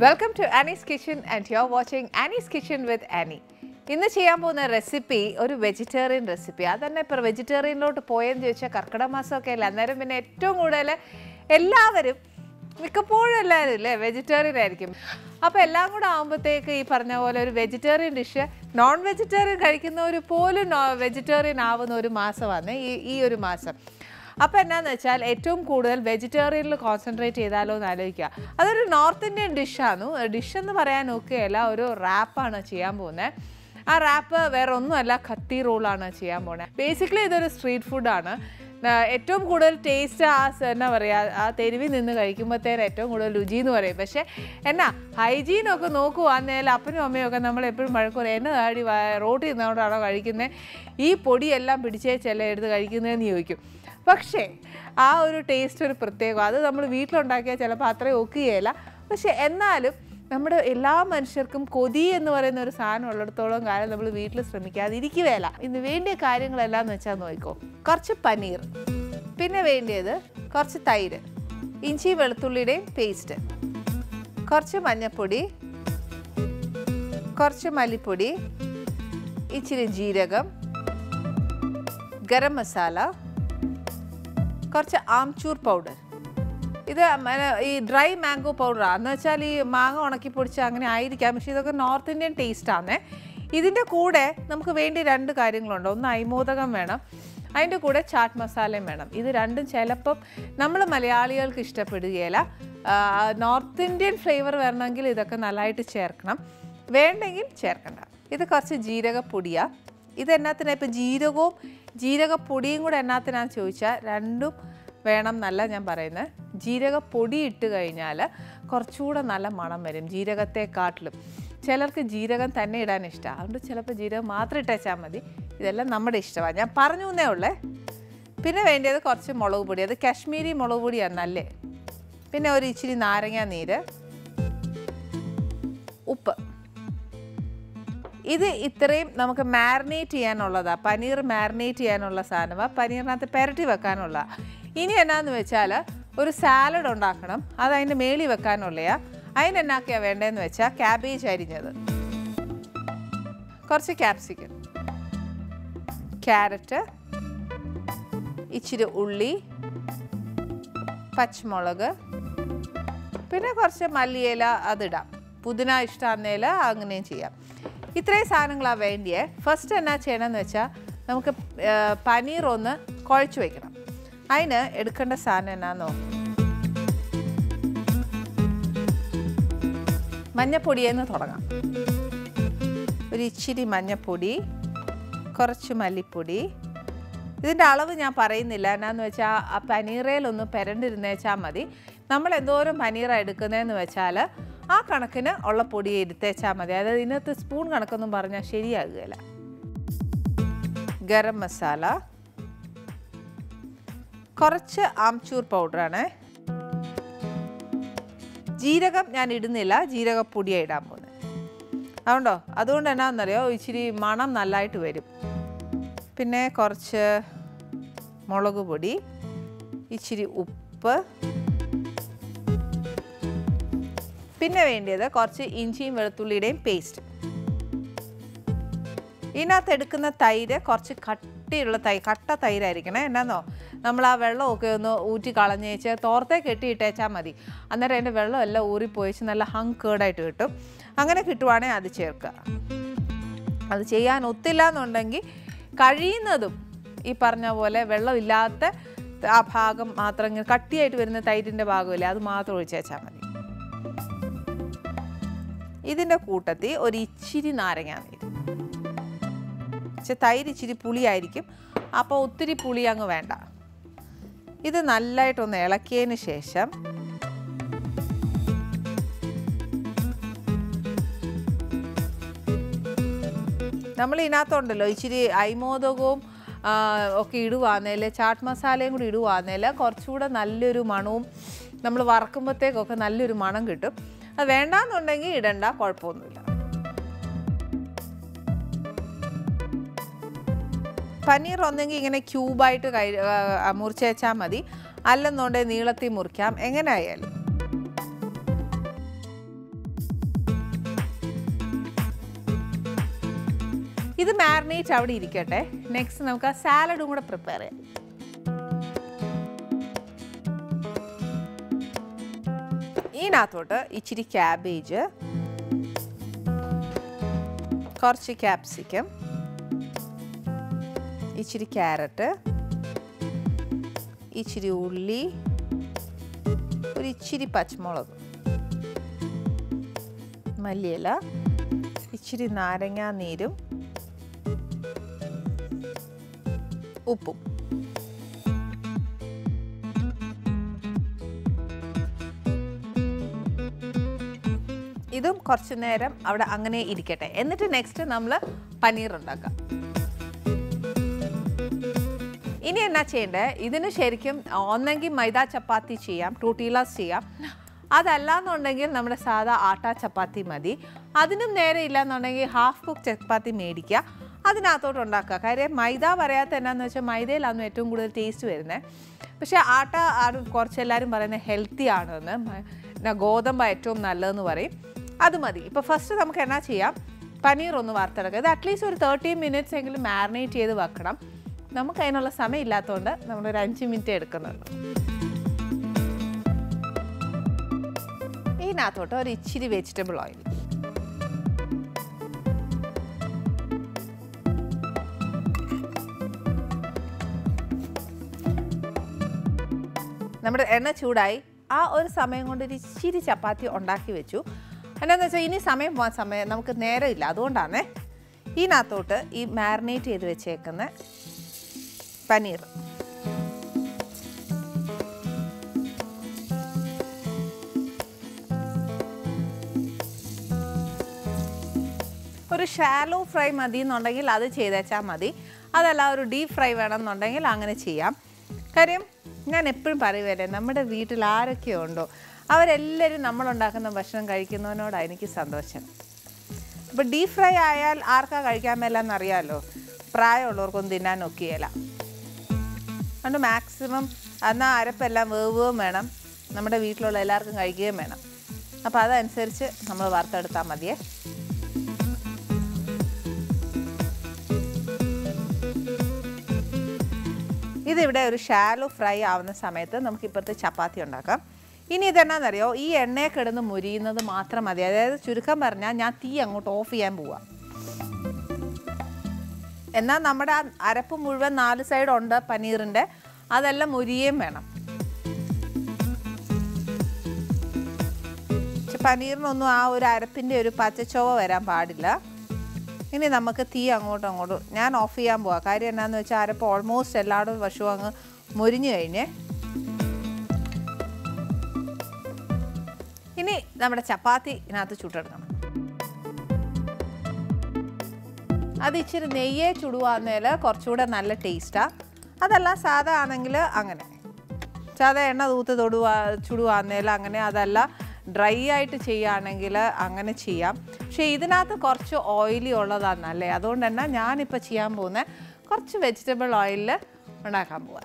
Welcome to Annie's kitchen and you are watching Annie's kitchen with Annie ഇന്ന് ചെയ്യാൻ പോകുന്ന recipe ഒരു vegetarian recipe അതന്നെ ഇപ്പോൾ വെജിറ്റേറിയനിലോട്ട് പോയെന്ന് ചോദിച്ചാൽ കർക്കിടക മാസമൊക്കെ അല്ല അന്നേരം പിന്നെ ഏറ്റവും കൂടുതൽ എല്ലാവരും മിക്കപ്പോഴും എല്ലാവരും അല്ലേ വെജിറ്റേറിയൻ ആയിരിക്കും അപ്പോൾ എല്ലാം കൂടെ ആകുമ്പോഴത്തേക്ക് ഈ പറഞ്ഞ പോലെ ഒരു വെജിറ്റേറിയൻ ഡിഷ് നോൺ വെജിറ്റേറിയൻ കഴിക്കുന്നവർ പോലും നോ വെജിറ്റേറിയൻ ആവുന്ന ഒരു മാസമാണ് ഈ ഈ ഒരു മാസം അപ്പോൾ എന്നാന്ന് വെച്ചാൽ ഏറ്റവും കൂടുതൽ വെജിറ്റേറിയനിൽ കോൺസെൻട്രേറ്റ് ചെയ്താലോ എന്ന് ആലോചിക്കുക അതൊരു നോർത്ത് ഇന്ത്യൻ ഡിഷാണ് ഡിഷ് എന്ന് പറയാൻ നോക്കുകയല്ല ഒരു റാപ്പാണ് ചെയ്യാൻ പോകുന്നത് ആ റാപ്പ് വേറെ ഒന്നുമല്ല ഖത്തി റോളാണ് ചെയ്യാൻ പോകുന്നത് ബേസിക്കലി ഇതൊരു സ്ട്രീറ്റ് ഫുഡാണ് ഏറ്റവും കൂടുതൽ ടേസ്റ്റ് ആ സ- എന്നാ പറയുക ആ തെരുവിൽ നിന്ന് കഴിക്കുമ്പോഴത്തേന് ഏറ്റവും കൂടുതൽ രുചി എന്ന് പറയും പക്ഷേ എന്നാ ഹൈജീനൊക്കെ നോക്കുവാന്നേൽ അപ്പനും അമ്മയും ഒക്കെ നമ്മൾ എപ്പോഴും വഴക്കുറയും എന്നെ താടി റോട്ടിൽ നിന്നുകൊണ്ടാണോ കഴിക്കുന്നത് ഈ പൊടിയെല്ലാം പിടിച്ചേ ചില എടുത്ത് കഴിക്കുന്നതെന്ന് ചോദിക്കും പക്ഷേ ആ ഒരു ടേസ്റ്റ് ഒരു പ്രത്യേകം അത് നമ്മൾ വീട്ടിലുണ്ടാക്കിയാൽ ചിലപ്പോൾ അത്രയും ഒക്കുകയില്ല പക്ഷേ എന്നാലും നമ്മുടെ എല്ലാ മനുഷ്യർക്കും കൊതി എന്ന് പറയുന്ന ഒരു സാധനം ഉള്ളിടത്തോളം കാലം നമ്മൾ വീട്ടിൽ ശ്രമിക്കാതിരിക്കുകയില്ല ഇന്ന് വേണ്ടിയ കാര്യങ്ങളെല്ലാം എന്ന് വെച്ചാൽ നോക്കിക്കോ കുറച്ച് പനീർ പിന്നെ വേണ്ടിയത് കുറച്ച് തൈര് ഇഞ്ചി വെളുത്തുള്ളിയുടെയും പേസ്റ്റ് കുറച്ച് മഞ്ഞൾപ്പൊടി കുറച്ച് മല്ലിപ്പൊടി ഇച്ചിരി ജീരകം ഗരം മസാല കുറച്ച് ആംചൂർ പൗഡർ ഇത് മന- ഈ ഡ്രൈ മാംഗോ പൗഡറാണ് എന്ന് വെച്ചാൽ ഈ മാങ്ങ ഉണക്കി പൊടിച്ച് അങ്ങനെ ആയിരിക്കാം പക്ഷേ ഇതൊക്കെ നോർത്ത് ഇന്ത്യൻ ടേസ്റ്റാണ് ഇതിൻ്റെ കൂടെ നമുക്ക് വേണ്ടി രണ്ട് കാര്യങ്ങളുണ്ട് ഒന്ന് അയ്മോദകം വേണം അതിൻ്റെ കൂടെ ചാറ്റ് മസാലയും വേണം ഇത് രണ്ടും ചിലപ്പം നമ്മൾ മലയാളികൾക്ക് ഇഷ്ടപ്പെടുകയില്ല ആ, നോർത്ത് ഇന്ത്യൻ ഫ്ലേവർ വരണമെങ്കിൽ ഇതൊക്കെ നല്ലതായിട്ട് ചേർക്കണം വേണ്ടെങ്കിൽ ചേർക്കണ്ട ഇത് കുറച്ച് ജീരകപ്പൊടിയാണ് ഇത് എന്നാത്തിനാ ഇപ്പം ജീരകവും ജീരകപ്പൊടിയും കൂടെ എന്നാത്തിനാന്ന് ചോദിച്ചാൽ രണ്ടും വേണം എന്നല്ല ഞാൻ പറയുന്നത് ജീരകപ്പൊടി ഇട്ട് കഴിഞ്ഞാൽ കുറച്ചുകൂടെ നല്ല മണം വരും ജീരകത്തെക്കാട്ടിലും ചിലർക്ക് ജീരകം തന്നെ ഇടാൻ ഇഷ്ടമാണ് അതുകൊണ്ട് ചിലപ്പോൾ ജീരകം മാത്രം ഇട്ടേച്ചാൽ മതി ഇതെല്ലാം നമ്മുടെ ഇഷ്ടമാണ് ഞാൻ പറഞ്ഞു എന്നേ ഉള്ളേ പിന്നെ വേണ്ടത് കുറച്ച് മുളക് പൊടി അത് കാശ്മീരി മുളക് പൊടിയാണ് നല്ലേ പിന്നെ ഒരു ഇച്ചിരി നാരങ്ങ നീര് ഉപ്പ് ഇത് ഇത്രയും നമുക്ക് മാരിനേറ്റ് ചെയ്യാനുള്ളതാണ് പനീർ മാരിനേറ്റ് ചെയ്യാനുള്ള സാധനമാണ് പനീറിനകത്ത് പെരട്ടി വെക്കാനുള്ള ഇനി എന്നാന്ന് വെച്ചാൽ ഒരു സാലഡ് ഉണ്ടാക്കണം അത് അതിൻ്റെ മേളി വെക്കാനുള്ളയാ അതിനെന്നാക്കിയാണ് വേണ്ടതെന്ന് വെച്ചാൽ ക്യാബേജ് അരിഞ്ഞത് കുറച്ച് ക്യാപ്സിക്കം ക്യാരറ്റ് ഇച്ചിരി ഉള്ളി പച്ചമുളക് പിന്നെ കുറച്ച് മല്ലിയില അതിടാം പുതിന ഇഷ്ടമാകുന്നതിൽ അങ്ങനെയും ചെയ്യാം ഇത്രയും സാധനങ്ങളാണ് വേണ്ടിയേ ഫസ്റ്റ് എന്നാ ചെയ്യണമെന്ന് വെച്ചാൽ നമുക്ക് ആ, പനീർ ഒന്ന് കുഴച്ച് വയ്ക്കണം അതിന് എടുക്കേണ്ട സാധനം എന്നാന്നോ മഞ്ഞപ്പൊടിയെന്ന് തുടങ്ങാം ഒരു ഇച്ചിരി മഞ്ഞപ്പൊടി കുറച്ച് മല്ലിപ്പൊടി ഇതിൻ്റെ അളവ് ഞാൻ പറയുന്നില്ല എന്നാന്ന് വെച്ചാൽ ആ പനീറയിലൊന്ന് പെരണ്ടിരുന്നേച്ചാൽ മതി നമ്മൾ എന്തോരം പനീറാണ് എടുക്കുന്നതെന്ന് വെച്ചാൽ ആ കണക്കിന് ഉള്ള പൊടി എടുത്തേച്ചാൽ മതി അതായത് ഇതിനകത്ത് സ്പൂൺ കണക്കൊന്നും പറഞ്ഞാൽ ശരിയാകുകയില്ല ഗരം മസാല കുറച്ച് ആംചൂർ പൗഡറാണ് ജീരകം ഞാൻ ഇടുന്നില്ല ജീരകപ്പൊടിയാണ് ഇടാൻ പോകുന്നത് അതുകൊണ്ടോ അതുകൊണ്ട് എന്നാണെന്നറിയോ ഇച്ചിരി മണം നല്ലതായിട്ട് വരും പിന്നെ കുറച്ച് മുളക് പൊടി ഇച്ചിരി ഉപ്പ് പിന്നെ വേണ്ടിയത് കുറച്ച് ഇഞ്ചിയും വെളുത്തുള്ളിയുടെയും പേസ്റ്റ് ഇതിനകത്ത് എടുക്കുന്ന തൈര് കുറച്ച് കട്ടിയുള്ള തൈ കട്ട തൈരായിരിക്കണേ എന്നാന്നോ നമ്മൾ ആ വെള്ളമൊക്കെ ഒന്ന് ഊറ്റി കളഞ്ഞേച്ച് തോർത്തെ കെട്ടിയിട്ടേച്ചാൽ മതി അന്നേരം അതിൻ്റെ വെള്ളം എല്ലാം ഊറിപ്പോയിച്ച് നല്ല ഹങ് കേടായിട്ട് കിട്ടും അങ്ങനെ കിട്ടുവാണെങ്കിൽ അത് ചേർക്കുക അത് ചെയ്യാൻ ഒത്തില്ല എന്നുണ്ടെങ്കിൽ കഴിയുന്നതും ഈ പറഞ്ഞ പോലെ വെള്ളമില്ലാത്ത ആ ഭാഗം മാത്രം ഇങ്ങനെ കട്ടിയായിട്ട് വരുന്ന തൈരിൻ്റെ ഭാഗമില്ലേ അത് മാത്രം ഒഴിച്ചേച്ചാൽ മതി ഇതിൻ്റെ കൂട്ടത്തിൽ ഒരു ഇച്ചിരി നാരങ്ങ നീര് പക്ഷെ തൈര് ഇച്ചിരി പുളിയായിരിക്കും അപ്പോൾ ഒത്തിരി പുളി അങ്ങ് വേണ്ട ഇത് നല്ലതായിട്ടൊന്ന് ഇളക്കിയതിന് ശേഷം നമ്മൾ ഇതിനകത്തുണ്ടല്ലോ ഇച്ചിരി അയ്മോദകവും ആ, ഒക്കെ ഇടുവാന്നേൽ ചാട്ട് മസാലയും കൂടി ഇടുവാന്നേൽ കുറച്ചുകൂടെ നല്ലൊരു മണവും നമ്മൾ വറക്കുമ്പോഴത്തേക്കൊക്കെ നല്ലൊരു മണം കിട്ടും അത് വേണ്ടാന്നുണ്ടെങ്കിൽ ഇടണ്ട കുഴപ്പമൊന്നുമില്ല പനീർ ഒന്നെങ്കിൽ ഇങ്ങനെ ക്യൂബായിട്ട് കൈ മുറിച്ച് വെച്ചാൽ മതി അല്ലെന്നുണ്ടെങ്കിൽ നീളത്തിൽ മുറിക്കാം എങ്ങനെ ആയാലും ഇത് മാരിനേറ്റ് അവിടെ ഇരിക്കട്ടെ നെക്സ്റ്റ് നമുക്ക് ആ സാലഡും കൂടെ പ്രിപ്പയർ ചെയ്യാം ഇതിനകത്തോട്ട് ഇച്ചിരി ക്യാബേജ് കുറച്ച് ക്യാപ്സിക്കം ഇച്ചിരി ക്യാരറ്റ് ഇച്ചിരി ഉള്ളി ഒരു ഇച്ചിരി പച്ചമുളക് മല്ലിയില ഇച്ചിരി നാരങ്ങാ നീരും ഉപ്പും ഇതും കുറച്ച് നേരം അവിടെ അങ്ങനെ ഇരിക്കട്ടെ എന്നിട്ട് നെക്സ്റ്റ് നമ്മൾ പനീർ ഉണ്ടാക്കാം ഇനി എന്നാ ചെയ്യണ്ടേ ഇതിന് ശരിക്കും ഒന്നെങ്കിൽ മൈദ ചപ്പാത്തി ചെയ്യാം ടൂട്ടീലാസ് ചെയ്യാം അതല്ലാന്നുണ്ടെങ്കിൽ നമ്മുടെ സാധാ ആട്ട ചപ്പാത്തി മതി അതിനും നേരെ ഇല്ലാന്നുണ്ടെങ്കിൽ ഹാഫ് കുക്ക് ചപ്പാത്തി മേടിക്കുക അതിനകത്തോട്ട് ഉണ്ടാക്കുക കാര്യം മൈദ പറയാത്ത എന്നാന്ന് വെച്ചാൽ മൈദയിലാണ് ഏറ്റവും കൂടുതൽ ടേസ്റ്റ് വരുന്നത് പക്ഷേ ആട്ട ആരും കുറച്ച് എല്ലാവരും പറയുന്നത് ഹെൽത്തി ആണെന്ന് മ- പിന്നെ ഗോതമ്പ് ഏറ്റവും നല്ലതെന്ന് പറയും അത് മതി ഇപ്പോൾ ഫസ്റ്റ് നമുക്ക് എന്നാ ചെയ്യാം പനീർ ഒന്ന് വറുത്തെടുക്കുക ഇത് അറ്റ്ലീസ്റ്റ് ഒരു തേർട്ടി മിനിറ്റ്സ് എങ്കിലും മാരിനേറ്റ് ചെയ്ത് വെക്കണം നമുക്ക് അതിനുള്ള സമയം ഇല്ലാത്തതുകൊണ്ട് നമ്മളൊരു അഞ്ച് മിനിറ്റ് എടുക്കുന്നുള്ളൂ ഇതിനകത്തോട്ട് ഒരു ഇച്ചിരി വെജിറ്റബിൾ ഓയിൽ നമ്മുടെ എണ്ണ ചൂടായി ആ ഒരു സമയം കൊണ്ട് ഒരു ഇച്ചിരി ചപ്പാത്തി ഉണ്ടാക്കി വെച്ചു എന്നാന്ന് വെച്ചാൽ ഇനി സമയം പോകാൻ സമയം നമുക്ക് നേരമില്ല അതുകൊണ്ടാണേ ഇതിനകത്തോട്ട് ഈ മാരിനേറ്റ് ചെയ്ത് വെച്ചേക്കുന്ന പനീർ ഒരു ഷാലോ ഫ്രൈ മതി എന്നുണ്ടെങ്കിൽ അത് ചെയ്തേച്ചാൽ മതി അതല്ല ഒരു ഡീപ്പ് ഫ്രൈ വേണമെന്നുണ്ടെങ്കിൽ അങ്ങനെ ചെയ്യാം കാര്യം ഞാൻ എപ്പോഴും പറയുമല്ലേ നമ്മുടെ വീട്ടിൽ ആരൊക്കെ ഉണ്ടോ അവരെല്ലാവരും നമ്മളുണ്ടാക്കുന്ന ഭക്ഷണം കഴിക്കുന്നതിനോടാണ് എനിക്ക് സന്തോഷം അപ്പോൾ ഡീപ്പ് ഫ്രൈ ആയാൽ ആർക്കാ കഴിക്കാൻ മേലെന്ന് അറിയാമല്ലോ പ്രായമുള്ളവർക്കൊന്നും തിന്നാൻ ഒക്കുകയില്ല അതുകൊണ്ട് മാക്സിമം എന്നാൽ അരപ്പെല്ലാം വേവുകയും വേണം നമ്മുടെ വീട്ടിലുള്ള എല്ലാവർക്കും കഴിക്കുകയും വേണം അപ്പോൾ അതനുസരിച്ച് നമ്മൾ വറുത്തെടുത്താൽ മതിയേ ഇതിവിടെ ഒരു ഷാലോ ഫ്രൈ ആവുന്ന സമയത്ത് നമുക്ക് ഇപ്പോഴത്തെ ചപ്പാത്തി ഉണ്ടാക്കാം ഇനി ഇതെന്നാന്നറിയോ ഈ എണ്ണയെ കിടന്ന് മുരിയുന്നത് മാത്രം മതി അതായത് ചുരുക്കം പറഞ്ഞാൽ ഞാൻ തീ അങ്ങോട്ട് ഓഫ് ചെയ്യാൻ പോവാം എന്നാൽ നമ്മുടെ ആ അരപ്പ് മുഴുവൻ നാല് സൈഡ് ഉണ്ട് പനീറിൻ്റെ അതെല്ലാം മുരിയേം വേണം പക്ഷെ പനീറിനൊന്നും ആ ഒരു അരപ്പിൻ്റെ ഒരു പച്ചച്ചോവ വരാൻ പാടില്ല ഇനി നമുക്ക് തീ അങ്ങോട്ടും അങ്ങോട്ടും ഞാൻ ഓഫ് ചെയ്യാൻ പോവാം കാര്യം എന്നാന്ന് വെച്ചാൽ അരപ്പ് ഓൾമോസ്റ്റ് എല്ലായിടും വശവും അങ്ങ് മുരിഞ്ഞു കഴിഞ്ഞേ ഇനി നമ്മുടെ ചപ്പാത്തി ഇതിനകത്ത് ചുട്ടെടുക്കണം അത് ഇച്ചിരി നെയ്യെ ചുടുവാന്നേൽ കുറച്ചുകൂടെ നല്ല ടേസ്റ്റാണ് അതല്ല സാധാ ആണെങ്കിൽ അങ്ങനെ സാധാ എണ്ണ തൂത്ത് തൊടുവാ ചുടുവാന്നേൽ അങ്ങനെ അതല്ല ഡ്രൈ ആയിട്ട് ചെയ്യുകയാണെങ്കിൽ അങ്ങനെ ചെയ്യാം പക്ഷേ ഇതിനകത്ത് കുറച്ച് ഓയിലി ഉള്ളതാണ് നല്ലേ അതുകൊണ്ട് തന്നെ ഞാനിപ്പോൾ ചെയ്യാൻ പോകുന്നത് കുറച്ച് വെജിറ്റബിൾ ഓയിലിൽ ഉണ്ടാക്കാൻ പോവാം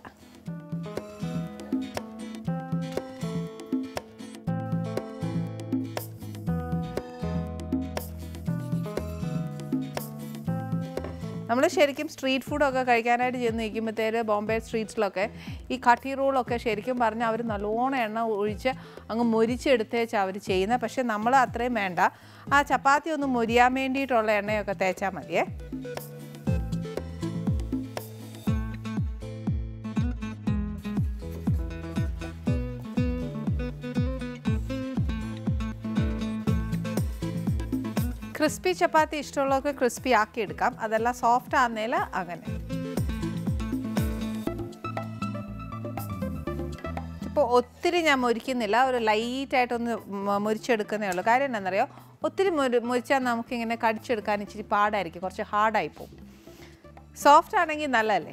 നമ്മൾ ശരിക്കും സ്ട്രീറ്റ് ഫുഡൊക്കെ കഴിക്കാനായിട്ട് ചെന്ന് നിൽക്കുമ്പോഴത്തേര് ബോംബെ സ്ട്രീറ്റ്സിലൊക്കെ ഈ കട്ടി റോളൊക്കെ ശരിക്കും പറഞ്ഞാൽ അവർ നല്ലോണം എണ്ണ ഒഴിച്ച് അങ്ങ് മൊരിച്ചെടുത്തേച്ചാണ് അവർ ചെയ്യുന്നത് പക്ഷേ നമ്മൾ അത്രയും വേണ്ട ആ ചപ്പാത്തി ഒന്ന് മൊരിയാൻ വേണ്ടിയിട്ടുള്ള എണ്ണയൊക്കെ തേച്ചാൽ മതിയേ ക്രിസ്പി ചപ്പാത്തി ഇഷ്ടമുള്ളവർക്ക് ക്രിസ്പി ആക്കി എടുക്കാം അതെല്ലാം സോഫ്റ്റ് ആകുന്നതിൽ അങ്ങനെ ഇപ്പോൾ ഒത്തിരി ഞാൻ മുരിക്കുന്നില്ല ഒരു ലൈറ്റായിട്ടൊന്ന് മ- മുരിച്ചെടുക്കുന്നേ ഉള്ളൂ കാര്യം എന്താണെന്നറിയോ ഒത്തിരി മുരി മുരിച്ചാൽ നമുക്കിങ്ങനെ കടിച്ചെടുക്കാൻ ഇച്ചിരി പാടായിരിക്കും കുറച്ച് ഹാർഡായി പോകും സോഫ്റ്റ് ആണെങ്കിൽ നല്ലതല്ലേ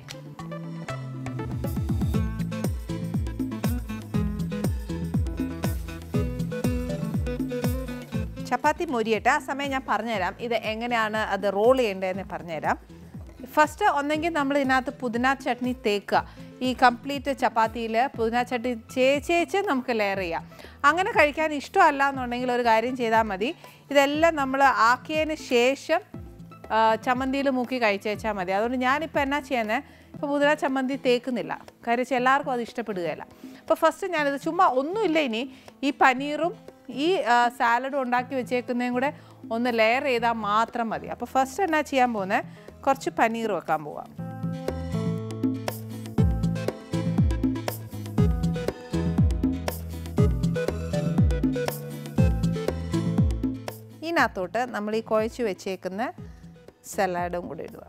ചപ്പാത്തി മൊരിയട്ടെ ആ സമയം ഞാൻ പറഞ്ഞുതരാം ഇത് എങ്ങനെയാണ് അത് റോൾ ചെയ്യേണ്ടതെന്ന് പറഞ്ഞുതരാം ഫസ്റ്റ് ഒന്നെങ്കിൽ നമ്മൾ ഇതിനകത്ത് പുതിന ചട്നി തേക്കുക ഈ കംപ്ലീറ്റ് ചപ്പാത്തിയിൽ പുതിന ചട്നി ചേച്ചേച്ച് നമുക്ക് ലെയർ ചെയ്യാം അങ്ങനെ കഴിക്കാൻ ഇഷ്ടമല്ല എന്നുണ്ടെങ്കിൽ ഒരു കാര്യം ചെയ്താൽ മതി ഇതെല്ലാം നമ്മൾ ആക്കിയതിന് ശേഷം ചമ്മന്തിയിൽ മുക്കി കഴിച്ചേച്ചാൽ മതി അതുകൊണ്ട് ഞാനിപ്പോൾ എന്നാ ചെയ്യുന്നത് ഇപ്പോൾ പുതിന ചമ്മന്തി തേക്കുന്നില്ല കാര്യം വെച്ചാൽ എല്ലാവർക്കും അത് ഇഷ്ടപ്പെടുകയില്ല അപ്പോൾ ഫസ്റ്റ് ഞാനിത് ചുമ്മാ ഒന്നുമില്ല ഇനി ഈ പനീറും ഈ സാലഡും ഉണ്ടാക്കി വെച്ചേക്കുന്നതും കൂടെ ഒന്ന് ലെയർ ചെയ്താൽ മാത്രം മതി അപ്പോൾ ഫസ്റ്റ് എന്നാ ചെയ്യാൻ പോകുന്നത് കുറച്ച് പനീർ വെക്കാൻ പോവാം ഇതിനകത്തോട്ട് നമ്മൾ ഈ കുഴച്ച് വെച്ചേക്കുന്ന സലാഡും കൂടി ഇടുക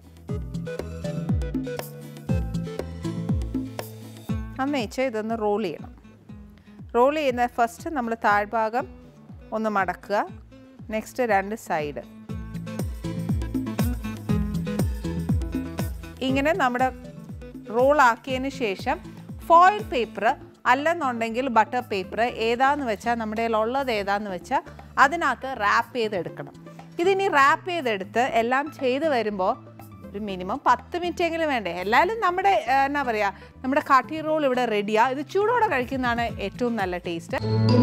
അന്നേച്ച് ഇതൊന്ന് റോൾ ചെയ്യണം റോൾ ചെയ്യുന്ന ഫസ്റ്റ് നമ്മൾ താഴ്ഭാഗം ഒന്ന് മടക്കുക നെക്സ്റ്റ് രണ്ട് സൈഡ് ഇങ്ങനെ നമ്മുടെ റോൾ ആക്കിയതിന് ശേഷം ഫോയിൽ പേപ്പർ അല്ലെന്നുണ്ടെങ്കിൽ ബട്ടർ പേപ്പർ ഏതാന്ന് വെച്ചാൽ നമ്മുടെ ഉള്ളത് ഏതാന്ന് വെച്ചാൽ അതിനകത്ത് റാപ്പ് ചെയ്തെടുക്കണം ഇതിനി റാപ്പ് ചെയ്തെടുത്ത് എല്ലാം ചെയ്ത് വരുമ്പോൾ ഒരു മിനിമം പത്ത് മിനിറ്റ് എങ്കിലും വേണ്ടേ എല്ലാവരും നമ്മുടെ ആ, എന്നാ പറയുക നമ്മുടെ കാട്ടി റോൾ ഇവിടെ റെഡിയാണ് ഇത് ചൂടോടെ കഴിക്കുന്നതാണ് ഏറ്റവും നല്ല ടേസ്റ്റ്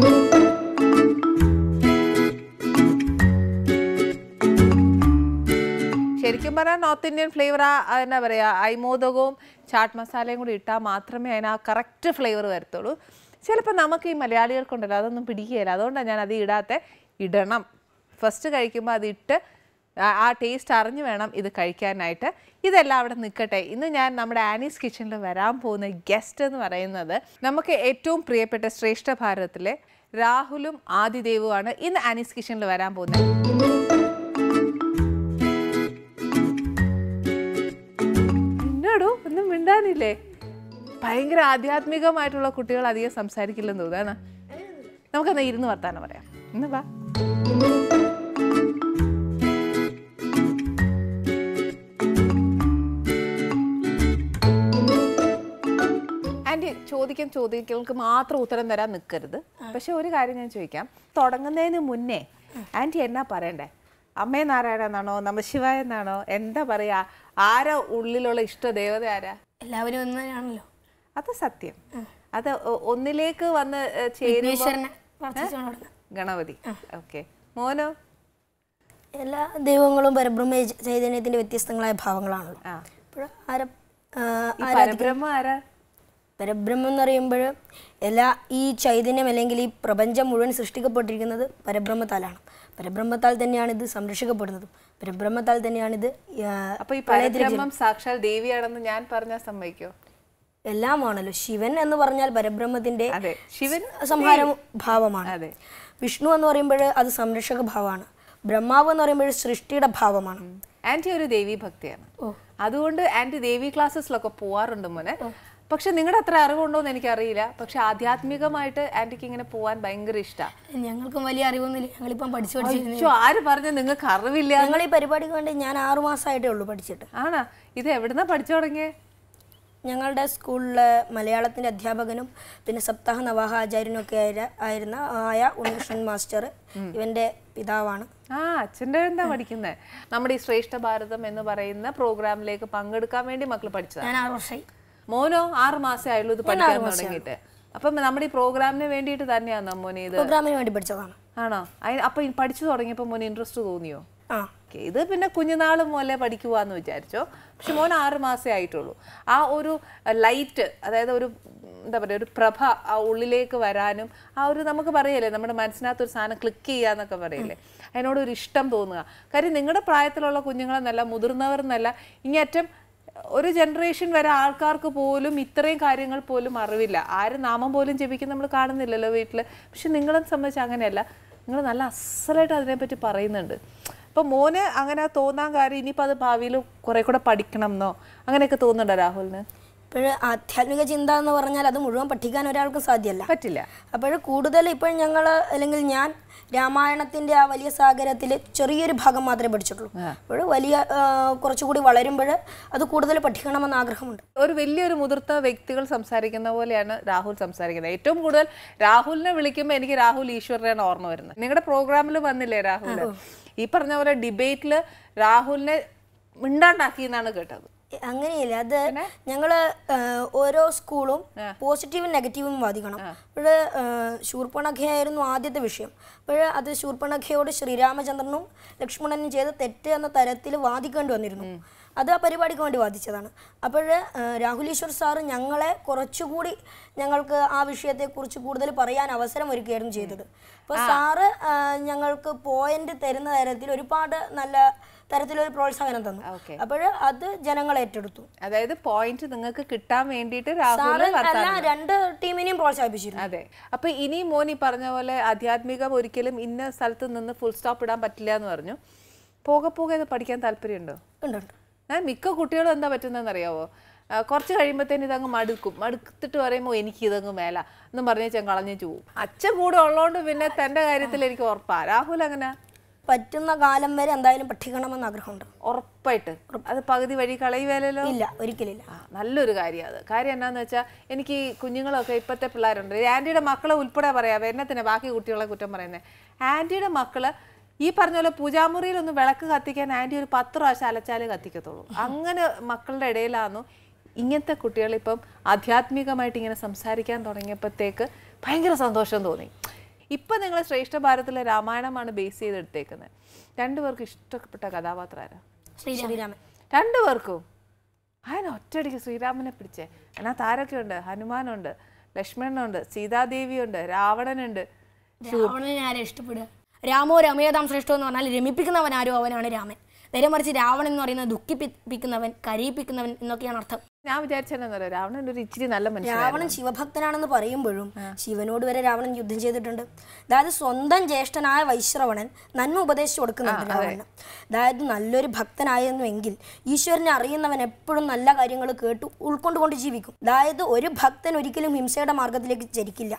ശരിക്കും പറഞ്ഞാൽ നോർത്ത് ഇന്ത്യൻ ഫ്ലേവർ ആ ആ, എന്നാ പറയുക അയ്മോദകവും ചാട്ട് മസാലയും കൂടി ഇട്ടാൽ മാത്രമേ അതിന് ആ കറക്റ്റ് ഫ്ലേവർ വരത്തുള്ളൂ ചിലപ്പോൾ നമുക്ക് ഈ മലയാളികൾക്കുണ്ടല്ലോ അതൊന്നും പിടിക്കുകയില്ല അതുകൊണ്ടാണ് ഞാൻ അത് ഇടാത്ത ഇടണം ഫസ്റ്റ് കഴിക്കുമ്പോൾ അത് ഇട്ട് ആ- ആ ടേസ്റ്റ് അറിഞ്ഞു വേണം ഇത് കഴിക്കാനായിട്ട് ഇതെല്ലാം അവിടെ നിൽക്കട്ടെ ഇന്ന് ഞാൻ നമ്മുടെ ആനീസ് കിച്ചണിൽ വരാൻ പോകുന്ന ഗസ്റ്റ് എന്ന് പറയുന്നത് നമുക്ക് ഏറ്റവും പ്രിയപ്പെട്ട ശ്രേഷ്ഠ ഭാരതത്തിലെ രാഹുലും ആദിദേവുമാണ് ഇന്ന് ആനീസ് കിച്ചണിൽ വരാൻ പോകുന്നത് എന്നോടോ ഒന്നും മിണ്ടാനില്ലേ ഭയങ്കര ആധ്യാത്മികമായിട്ടുള്ള കുട്ടികൾ അധികം സംസാരിക്കില്ലെന്ന് തോന്നുന്നു നമുക്കെന്നാ ഇരുന്ന് വർത്താനം പറയാം ഇന്ന് വാ ആൻറ്റി ചോദിക്കാൻ ചോദ്യങ്ങൾക്ക് മാത്രം ഉത്തരം തരാൻ നിൽക്കരുത് പക്ഷെ ഒരു കാര്യം ഞാൻ ചോദിക്കാം തുടങ്ങുന്നതിന് മുന്നേ ആൻറ്റി എന്നാ പറയണ്ടേ അമ്മേ നാരായണ എന്നാണോ നമശിവായ എന്നാണോ എന്താ പറയാ ആരാ ഉള്ളിലുള്ള ഇഷ്ട ദേവത ആരാ എല്ലാവരും ഒന്ന് തന്നെയാണല്ലോ അത് സത്യം അത് ഒ- ഒന്നിലേക്ക് വന്ന് ഏ, ചേരുമ്പോ ഈശ്വരനെ പ്രാർത്ഥിച്ചുകൊണ്ട് നടന്നത്. ഗണപതി ഓക്കെ മോനോ എല്ലാ ദൈവങ്ങളും പരബ്രഹ്മ ചൈതന്യത്തിന്റെ വ്യത്യസ്തങ്ങളായ ഭാവങ്ങളാണല്ലോ ആ അപ്പോൾ ആര ആ, ഈ പരബ്രഹ്മ ആരാ പരബ്രഹ്മം എന്ന് പറയുമ്പോൾ എല്ലാ ഈ ചൈതന്യം അല്ലെങ്കിൽ ഈ പ്രപഞ്ചം മുഴുവൻ സൃഷ്ടിക്കപ്പെട്ടിരിക്കുന്നത് പരബ്രഹ്മത്താലാണ് പരബ്രഹ്മത്താൽ തന്നെയാണ് ഇത് സംരക്ഷിക്കപ്പെടുന്നതും പരബ്രഹ്മത്താൽ തന്നെയാണ് ഇത് ആ, അപ്പൊ ഈ പരബ്രഹ്മം സാക്ഷാൽ ദേവിയാണെന്ന് ഞാൻ പറഞ്ഞാൽ സമ്മതിക്കോ എല്ലാമാണല്ലോ ശിവൻ എന്ന് പറഞ്ഞാൽ പരബ്രഹ്മത്തിന്റെ അതെ ശിവൻ സംഹാര ഭാവമാണ് അതെ വിഷ്ണു എന്ന് പറയുമ്പോൾ അത് സംരക്ഷക ഭാവമാണ് ബ്രഹ്മാവ് എന്ന് പറയുമ്പോൾ സൃഷ്ടിയുടെ ഭാവമാണ് ആന്റി ഒരു ദേവി ഭക്തിയാണ് അതുകൊണ്ട് ആന്റി ദേവി ക്ലാസ്സസിലൊക്കെ പോവാറുണ്ട് മോനെ പക്ഷെ നിങ്ങളുടെ അത്ര അറിവുണ്ടോ എന്ന് എനിക്കറിയില്ല പക്ഷെ ആധ്യാത്മികമായിട്ട് ആന്റിക്ക് ഇങ്ങനെ പോവാൻ ഭയങ്കര ഇഷ്ടമാണ് ഞങ്ങൾക്കും വലിയ അറിവൊന്നുമില്ല ഞങ്ങളിപ്പം പഠിച്ചു പഠിച്ചു അയ്യോ ആര് പറഞ്ഞു നിങ്ങൾക്ക് അറിവില്ല ഞങ്ങൾ ഈ പരിപാടിക്ക് വേണ്ടി ഞാൻ ആറു മാസമായിട്ടേ ഉള്ളൂ പഠിച്ചിട്ട് ആണാ ഇത് എവിടുന്നാ പഠിച്ചു തുടങ്ങിയേ ഞങ്ങളുടെ സ്കൂളിലെ മലയാളത്തിൻ്റെ അധ്യാപകനും പിന്നെ സപ്താഹ നവാഹ ആചാര്യനും ഒക്കെ ആയ- ആയിരുന്ന ആയ ഉണ്ണികൃഷ്ണൻ മാസ്റ്റർ ഇവൻ്റെ പിതാവാണ് ആ അച്ഛൻ്റെ എന്താ പഠിക്കുന്നത് നമ്മുടെ ഈ ശ്രേഷ്ഠ ഭാരതം എന്ന് പറയുന്ന പ്രോഗ്രാമിലേക്ക് പങ്കെടുക്കാൻ വേണ്ടി മക്കൾ പഠിച്ചതാണ് ഞാൻ ആറ് വർഷമായി മോനോ ആറ് മാസേ ആയുള്ളൂ ഇത് പഠിക്കാൻ തുടങ്ങിയിട്ട് അപ്പം നമ്മുടെ ഈ പ്രോഗ്രാമിന് വേണ്ടിയിട്ട് തന്നെയാണോ മോനെ ഇത് പ്രോഗ്രാമിന് വേണ്ടി പഠിച്ചതാണ് ആണോ അതിന് അപ്പൊ ഈ പഠിച്ചു തുടങ്ങിയപ്പോൾ മോന് ഇൻട്രസ്റ്റ് തോന്നിയോ ആ ഓക്കെ ഇത് പിന്നെ കുഞ്ഞുനാൾ മുതലേ പഠിക്കുവാന്ന് വിചാരിച്ചോ പക്ഷെ മോൻ ആറ് മാസേ ആയിട്ടുള്ളൂ ആ ഒരു ലൈറ്റ് അതായത് ഒരു ഉം, എന്താ പറയുക ഒരു പ്രഭ ആ ഉള്ളിലേക്ക് വരാനും ആ ഒരു നമുക്ക് പറയല്ലേ നമ്മുടെ മനസ്സിനകത്ത് ഒരു സാധനം ക്ലിക്ക് ചെയ്യാന്നൊക്കെ പറയില്ലേ അതിനോട് ഒരു ഇഷ്ടം തോന്നുക കാര്യം നിങ്ങളുടെ പ്രായത്തിലുള്ള കുഞ്ഞുങ്ങളെന്നല്ല മുതിർന്നവർ എന്നല്ല ഇങ്ങേറ്റം ഒരു ജനറേഷൻ വരെ ആൾക്കാർക്ക് പോലും ഇത്രയും കാര്യങ്ങൾ പോലും അറിവില്ല ആരും നാമം പോലും ജപിക്കുന്ന നമ്മൾ കാണുന്നില്ലല്ലോ വീട്ടിൽ പക്ഷെ നിങ്ങളെ സംബന്ധിച്ച് അങ്ങനെയല്ല നിങ്ങൾ നല്ല അസലായിട്ട് അതിനെപ്പറ്റി പറയുന്നുണ്ട് അപ്പം മോന് അങ്ങനെ തോന്നാൻ കാര്യം ഇനിയിപ്പോൾ അത് ഭാവിയിൽ കുറെ കൂടെ പഠിക്കണം എന്നോ അങ്ങനെയൊക്കെ തോന്നുന്നുണ്ടോ രാഹുലിന് ഇപ്പോൾ ആധ്യാത്മിക ചിന്ത എന്ന് പറഞ്ഞാൽ അത് മുഴുവൻ പഠിക്കാൻ ഒരാൾക്കും സാധ്യമല്ല പറ്റില്ല അപ്പോൾ കൂടുതൽ ഇപ്പോൾ ഞങ്ങൾ അല്ലെങ്കിൽ ഞാൻ രാമായണത്തിൻ്റെ ആ വലിയ സാഗരത്തിൽ ചെറിയൊരു ഭാഗം മാത്രമേ പഠിച്ചിട്ടുള്ളൂ അപ്പോൾ വലിയ ആ, കുറച്ചുകൂടി വളരുമ്പോൾ അത് കൂടുതൽ പഠിക്കണമെന്ന് ആഗ്രഹമുണ്ട് ഒരു വലിയൊരു മുതിർത്ത വ്യക്തികൾ സംസാരിക്കുന്ന പോലെയാണ് രാഹുൽ സംസാരിക്കുന്നത് ഏറ്റവും കൂടുതൽ രാഹുലിനെ വിളിക്കുമ്പോൾ എനിക്ക് രാഹുൽ ഈശ്വരനെയാണ് ഓർമ്മ വരുന്നത് നിങ്ങളുടെ പ്രോഗ്രാമിൽ വന്നില്ലേ രാഹുൽ ഈ പറഞ്ഞ പോലെ ഡിബേറ്റിൽ രാഹുലിനെ മിണ്ടാണ്ടാക്കി എന്നാണ് കേട്ടത് അങ്ങനെയില്ല അത് ഞങ്ങള് ആ, ഓരോ സ്കൂളും പോസിറ്റീവും നെഗറ്റീവും വാദിക്കണം അപ്പോൾ ശൂർപ്പണഖയായിരുന്നു ആദ്യത്തെ വിഷയം അപ്പോൾ അത് ശൂർപ്പണഖയോട് ശ്രീരാമചന്ദ്രനും ലക്ഷ്മണനും ചെയ്ത തെറ്റ് എന്ന തരത്തിൽ വാദിക്കേണ്ടി വന്നിരുന്നു അത് ആ പരിപാടിക്ക് വേണ്ടി വാദിച്ചതാണ് അപ്പോൾ രാഹുൽ ഈശ്വർ സാറ് ഞങ്ങളെ കുറച്ചുകൂടി ഞങ്ങൾക്ക് ആ വിഷയത്തെക്കുറിച്ച് കൂടുതൽ പറയാൻ അവസരം ഒരുക്കുകയായിരുന്നു ചെയ്തത് അപ്പോൾ സാറ് ആ, ഞങ്ങൾക്ക് പോയിന്റ് തരുന്ന തരത്തിൽ ഒരുപാട് നല്ല തരത്തിലൊരു പ്രോത്സാഹനം തന്നു ഓക്കെ അപ്പോൾ അത് ജനങ്ങൾ ഏറ്റെടുത്തു അതായത് പോയിന്റ് നിങ്ങൾക്ക് കിട്ടാൻ വേണ്ടിയിട്ട് രാഹുൽ സാറ് വർത്താനം അല്ല രണ്ട് ടീമിനെയും പ്രോത്സാഹിപ്പിച്ചിരുന്നു അതെ അപ്പൊ ഇനി മോൻ ഈ പറഞ്ഞ പോലെ ആധ്യാത്മികം ഒരിക്കലും ഇന്ന സ്ഥലത്ത് നിന്ന് ഫുൾ സ്റ്റോപ്പ് ഇടാൻ പറ്റില്ല എന്ന് പറഞ്ഞു പോകെ പോകെ ഇത് പഠിക്കാൻ താല്പര്യമുണ്ടോ ഉണ്ട് ഉണ്ട് ഏ, മിക്ക കുട്ടികളും എന്താ പറ്റുന്നതെന്ന് അറിയാവോ ആ, കുറച്ച് കഴിയുമ്പോഴത്തേന് ഇതങ്ങ് മടുക്കും മടുത്തിട്ട് പറയുമ്പോൾ എനിക്ക് ഇതങ്ങ് മേല എന്ന് പറഞ്ഞ് ഞാൻ കളഞ്ഞു പോവും അച്ഛൻ കൂടെ ഉള്ളതുകൊണ്ട് പിന്നെ തൻ്റെ കാര്യത്തിൽ എനിക്ക് ഉറപ്പാ രാഹുൽ അങ്ങനെ പറ്റുന്ന കാലം വരെ എന്തായാലും പഠിക്കണമെന്ന് ആഗ്രഹമുണ്ട് ഉറപ്പായിട്ട് അത് പകുതി വഴി കളയുവേലല്ലോ ഇല്ല ഒരിക്കലില്ല ആ, നല്ലൊരു കാര്യം അത് കാര്യം എന്നാന്ന് വെച്ചാൽ എനിക്ക് ഈ കുഞ്ഞുങ്ങളൊക്കെ ഇപ്പോഴത്തെ പിള്ളേരുണ്ട് ഈ ആൻറ്റിയുടെ മക്കളെ ഉൾപ്പെടെ പറയാം എന്നത്തിന് ബാക്കി കുട്ടികളെ കുറ്റം പറയുന്നത് ആൻറ്റിയുടെ മക്കള് ഈ പറഞ്ഞ പോലെ പൂജാമുറിയിൽ ഒന്ന് വിളക്ക് കത്തിക്കാൻ ആൻറ്റി ഒരു പത്ത് പ്രാവശ്യം അലച്ചാലേ കത്തിക്കത്തുള്ളൂ അങ്ങനെ മക്കളുടെ ഇടയിലാന്നു ഇങ്ങനത്തെ കുട്ടികൾ ഇപ്പം ആധ്യാത്മികമായിട്ട് ഇങ്ങനെ സംസാരിക്കാൻ തുടങ്ങിയപ്പോഴത്തേക്ക് ഭയങ്കര സന്തോഷം തോന്നി ഇപ്പം നിങ്ങൾ ശ്രേഷ്ഠ ഭാരതത്തിലെ രാമായണമാണ് ബേസ് ചെയ്തെടുത്തേക്കുന്നത് രണ്ടുപേർക്ക് ഇഷ്ടപ്പെട്ട കഥാപാത്രം ആരാ ശ്രീരാമൻ രണ്ടുപേർക്കും അതിന് ഒറ്റയടിക്ക് ശ്രീരാമനെ പിടിച്ചേ അതിനകത്ത് ആരൊക്കെ ഉണ്ട് ഹനുമാനുണ്ട് ലക്ഷ്മണനുണ്ട് സീതാദേവിയുണ്ട് രാവണനുണ്ട് രാവണനെ ആരെ ഇഷ്ടപ്പെടുക രാമോ രമേതാം ശ്രേഷ്ഠോ എന്ന് പറഞ്ഞാൽ രമിപ്പിക്കുന്നവൻ ആരോ അവനാണ് രാമൻ നേരെ മറിച്ച് രാവണൻ എന്ന് പറയുന്നത് ദുഃഖിപ്പിക്കുന്നവൻ കരയിപ്പിക്കുന്നവൻ എന്നൊക്കെയാണ് അർത്ഥം ഞാൻ വിചാരിച്ചെന്നു പറയാം രാവണൻ ഒരു ഇച്ചിരി നല്ല മനുഷ്യൻ രാവണൻ ശിവഭക്തനാണെന്ന് പറയുമ്പോഴും ശിവനോട് വരെ രാവണൻ യുദ്ധം ചെയ്തിട്ടുണ്ട് അതായത് സ്വന്തം ജ്യേഷ്ഠനായ വൈശ്രവണൻ നന്മ ഉപദേശിച്ചു കൊടുക്കുന്നുണ്ട് രാവണന് അതായത് നല്ലൊരു ഭക്തനായിരുന്നുവെങ്കിൽ ഈശ്വരനെ അറിയുന്നവൻ എപ്പോഴും നല്ല കാര്യങ്ങൾ കേട്ട് ഉൾക്കൊണ്ടുകൊണ്ട് ജീവിക്കും അതായത് ഒരു ഭക്തൻ ഒരിക്കലും ഹിംസയുടെ മാർഗത്തിലേക്ക് ചരിക്കില്ല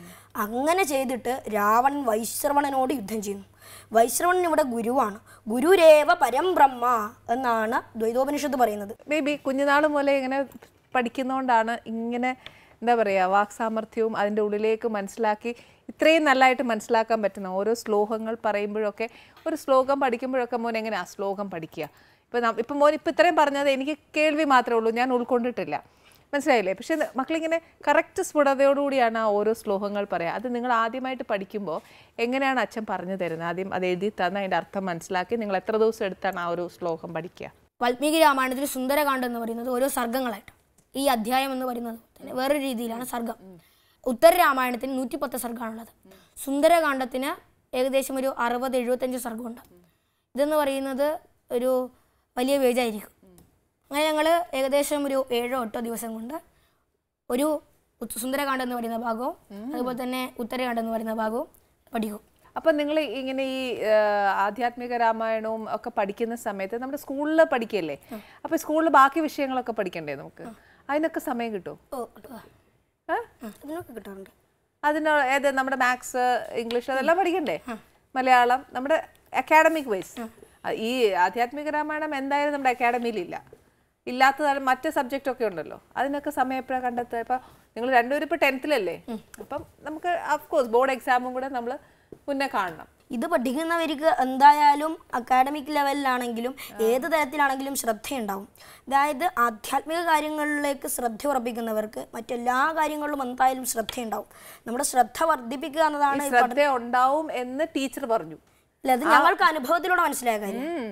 അങ്ങനെ ചെയ്തിട്ട് രാവണൻ വൈശ്രവണനോട് യുദ്ധം ചെയ്യുന്നു വൈശ്രവണൻ ഇവിടെ ഗുരുവാണ് ഗുരുരേവ പരം ബ്രഹ്മ എന്നാണ് ദ്വൈതോപനിഷത്ത് പറയുന്നത് ബേബി കുഞ്ഞുനാൾ മുതലേ ഇങ്ങനെ പഠിക്കുന്നതുകൊണ്ടാണ് ഇങ്ങനെ എന്താ പറയുക വാക്സാമർഥ്യവും അതിൻ്റെ ഉള്ളിലേക്ക് മനസ്സിലാക്കി ഇത്രയും നല്ലതായിട്ട് മനസ്സിലാക്കാൻ പറ്റുന്ന ഓരോ ശ്ലോകങ്ങൾ പറയുമ്പോഴൊക്കെ ഒരു ശ്ലോകം പഠിക്കുമ്പോഴൊക്കെ മോൻ എങ്ങനെയാ ശ്ലോകം പഠിക്കുക ഇപ്പം ഇപ്പം മോൻ ഇപ്പം ഇത്രയും പറഞ്ഞത് എനിക്ക് കേൾവി മാത്രമേ ഉള്ളൂ ഞാൻ ഉൾക്കൊണ്ടിട്ടില്ല മനസ്സിലായില്ലേ പക്ഷേ ഇത് മക്കളിങ്ങനെ കറക്റ്റ് സ്ഫുടതയോടുകൂടിയാണ് ആ ഓരോ ശ്ലോകങ്ങൾ പറയുക അത് നിങ്ങൾ ആദ്യമായിട്ട് പഠിക്കുമ്പോൾ എങ്ങനെയാണ് അച്ഛൻ പറഞ്ഞു തരുന്നത് ആദ്യം അത് എഴുതി തന്ന് അതിൻ്റെ അർത്ഥം മനസ്സിലാക്കി നിങ്ങൾ എത്ര ദിവസം എടുത്താണ് ആ ഒരു ശ്ലോകം പഠിക്കുക വാൽമീകി രാമായണത്തിൽ സുന്ദരകാന്ഡം എന്ന് പറയുന്നത് ഓരോ സർഗങ്ങളായിട്ട് ഈ അധ്യായം എന്ന് പറയുന്നത് തന്നെ വേറൊരു രീതിയിലാണ് സർഗം ഉത്തര രാമായണത്തിന് നൂറ്റി പത്ത് സർഗമാണുള്ളത് സുന്ദരകാന്ഡത്തിന് ഏകദേശം ഒരു അറുപത് എഴുപത്തഞ്ച് സർഗമുണ്ട് ഇതെന്ന് പറയുന്നത് ഒരു വലിയ പേജായിരിക്കും അങ്ങനെ ഞങ്ങൾ ഏകദേശം ഒരു ഏഴോ എട്ടോ ദിവസം കൊണ്ട് ഒരു ഉത്ത- സുന്ദരകാന്ഡം എന്ന് പറയുന്ന ഭാഗവും അതുപോലെ തന്നെ ഉത്തരകാന്ഡം എന്ന് പറയുന്ന ഭാഗവും പഠിക്കും അപ്പം നിങ്ങൾ ഇങ്ങനെ ഈ ആ, ആധ്യാത്മിക രാമായണവും ഒക്കെ പഠിക്കുന്ന സമയത്ത് നമ്മുടെ സ്കൂളിൽ പഠിക്കല്ലേ അപ്പോൾ സ്കൂളിൽ ബാക്കി വിഷയങ്ങളൊക്കെ പഠിക്കണ്ടേ നമുക്ക് അതിനൊക്കെ സമയം കിട്ടുമോ ഓ കിട്ടുക ആ? അതിനൊക്കെ കിട്ടാറുണ്ട് അതിന് ഏത് നമ്മുടെ മാത്സ് ഇംഗ്ലീഷ് അതെല്ലാം പഠിക്കണ്ടേ മലയാളം നമ്മുടെ അക്കാഡമിക് വൈസ് ഈ ആധ്യാത്മിക രാമായണം എന്തായാലും നമ്മുടെ അക്കാഡമിയിലില്ല ഇല്ലാത്ത മറ്റ് സബ്ജക്റ്റ് ഒക്കെ ഉണ്ടല്ലോ അതിനൊക്കെ സമയം എപ്പോഴാണ് കണ്ടെത്തുക ഇപ്പം നിങ്ങൾ രണ്ടുപേരും ഇപ്പോൾ ടെൻത്തിലല്ലേ അപ്പം നമുക്ക് കോഴ്സ് ബോർഡ് എക്സാമും കൂടെ നമ്മൾ മുന്നേ കാണണം ഇത് പഠിക്കുന്നവർക്ക് എന്തായാലും അക്കാഡമിക് ലെവലിലാണെങ്കിലും ഏത് തരത്തിലാണെങ്കിലും ശ്രദ്ധയുണ്ടാവും അതായത് ആധ്യാത്മിക കാര്യങ്ങളിലേക്ക് ശ്രദ്ധ ഉറപ്പിക്കുന്നവർക്ക് മറ്റെല്ലാ കാര്യങ്ങളിലും എന്തായാലും ശ്രദ്ധയുണ്ടാവും നമ്മുടെ ശ്രദ്ധ വർദ്ധിപ്പിക്കുക എന്നതാണ് ഈ ശ്രദ്ധ ഉണ്ടാവും എന്ന് ടീച്ചർ പറഞ്ഞു അല്ല, അത് ഞങ്ങൾക്ക് അനുഭവത്തിലൂടെ മനസ്സിലായ കാര്യം ഉം.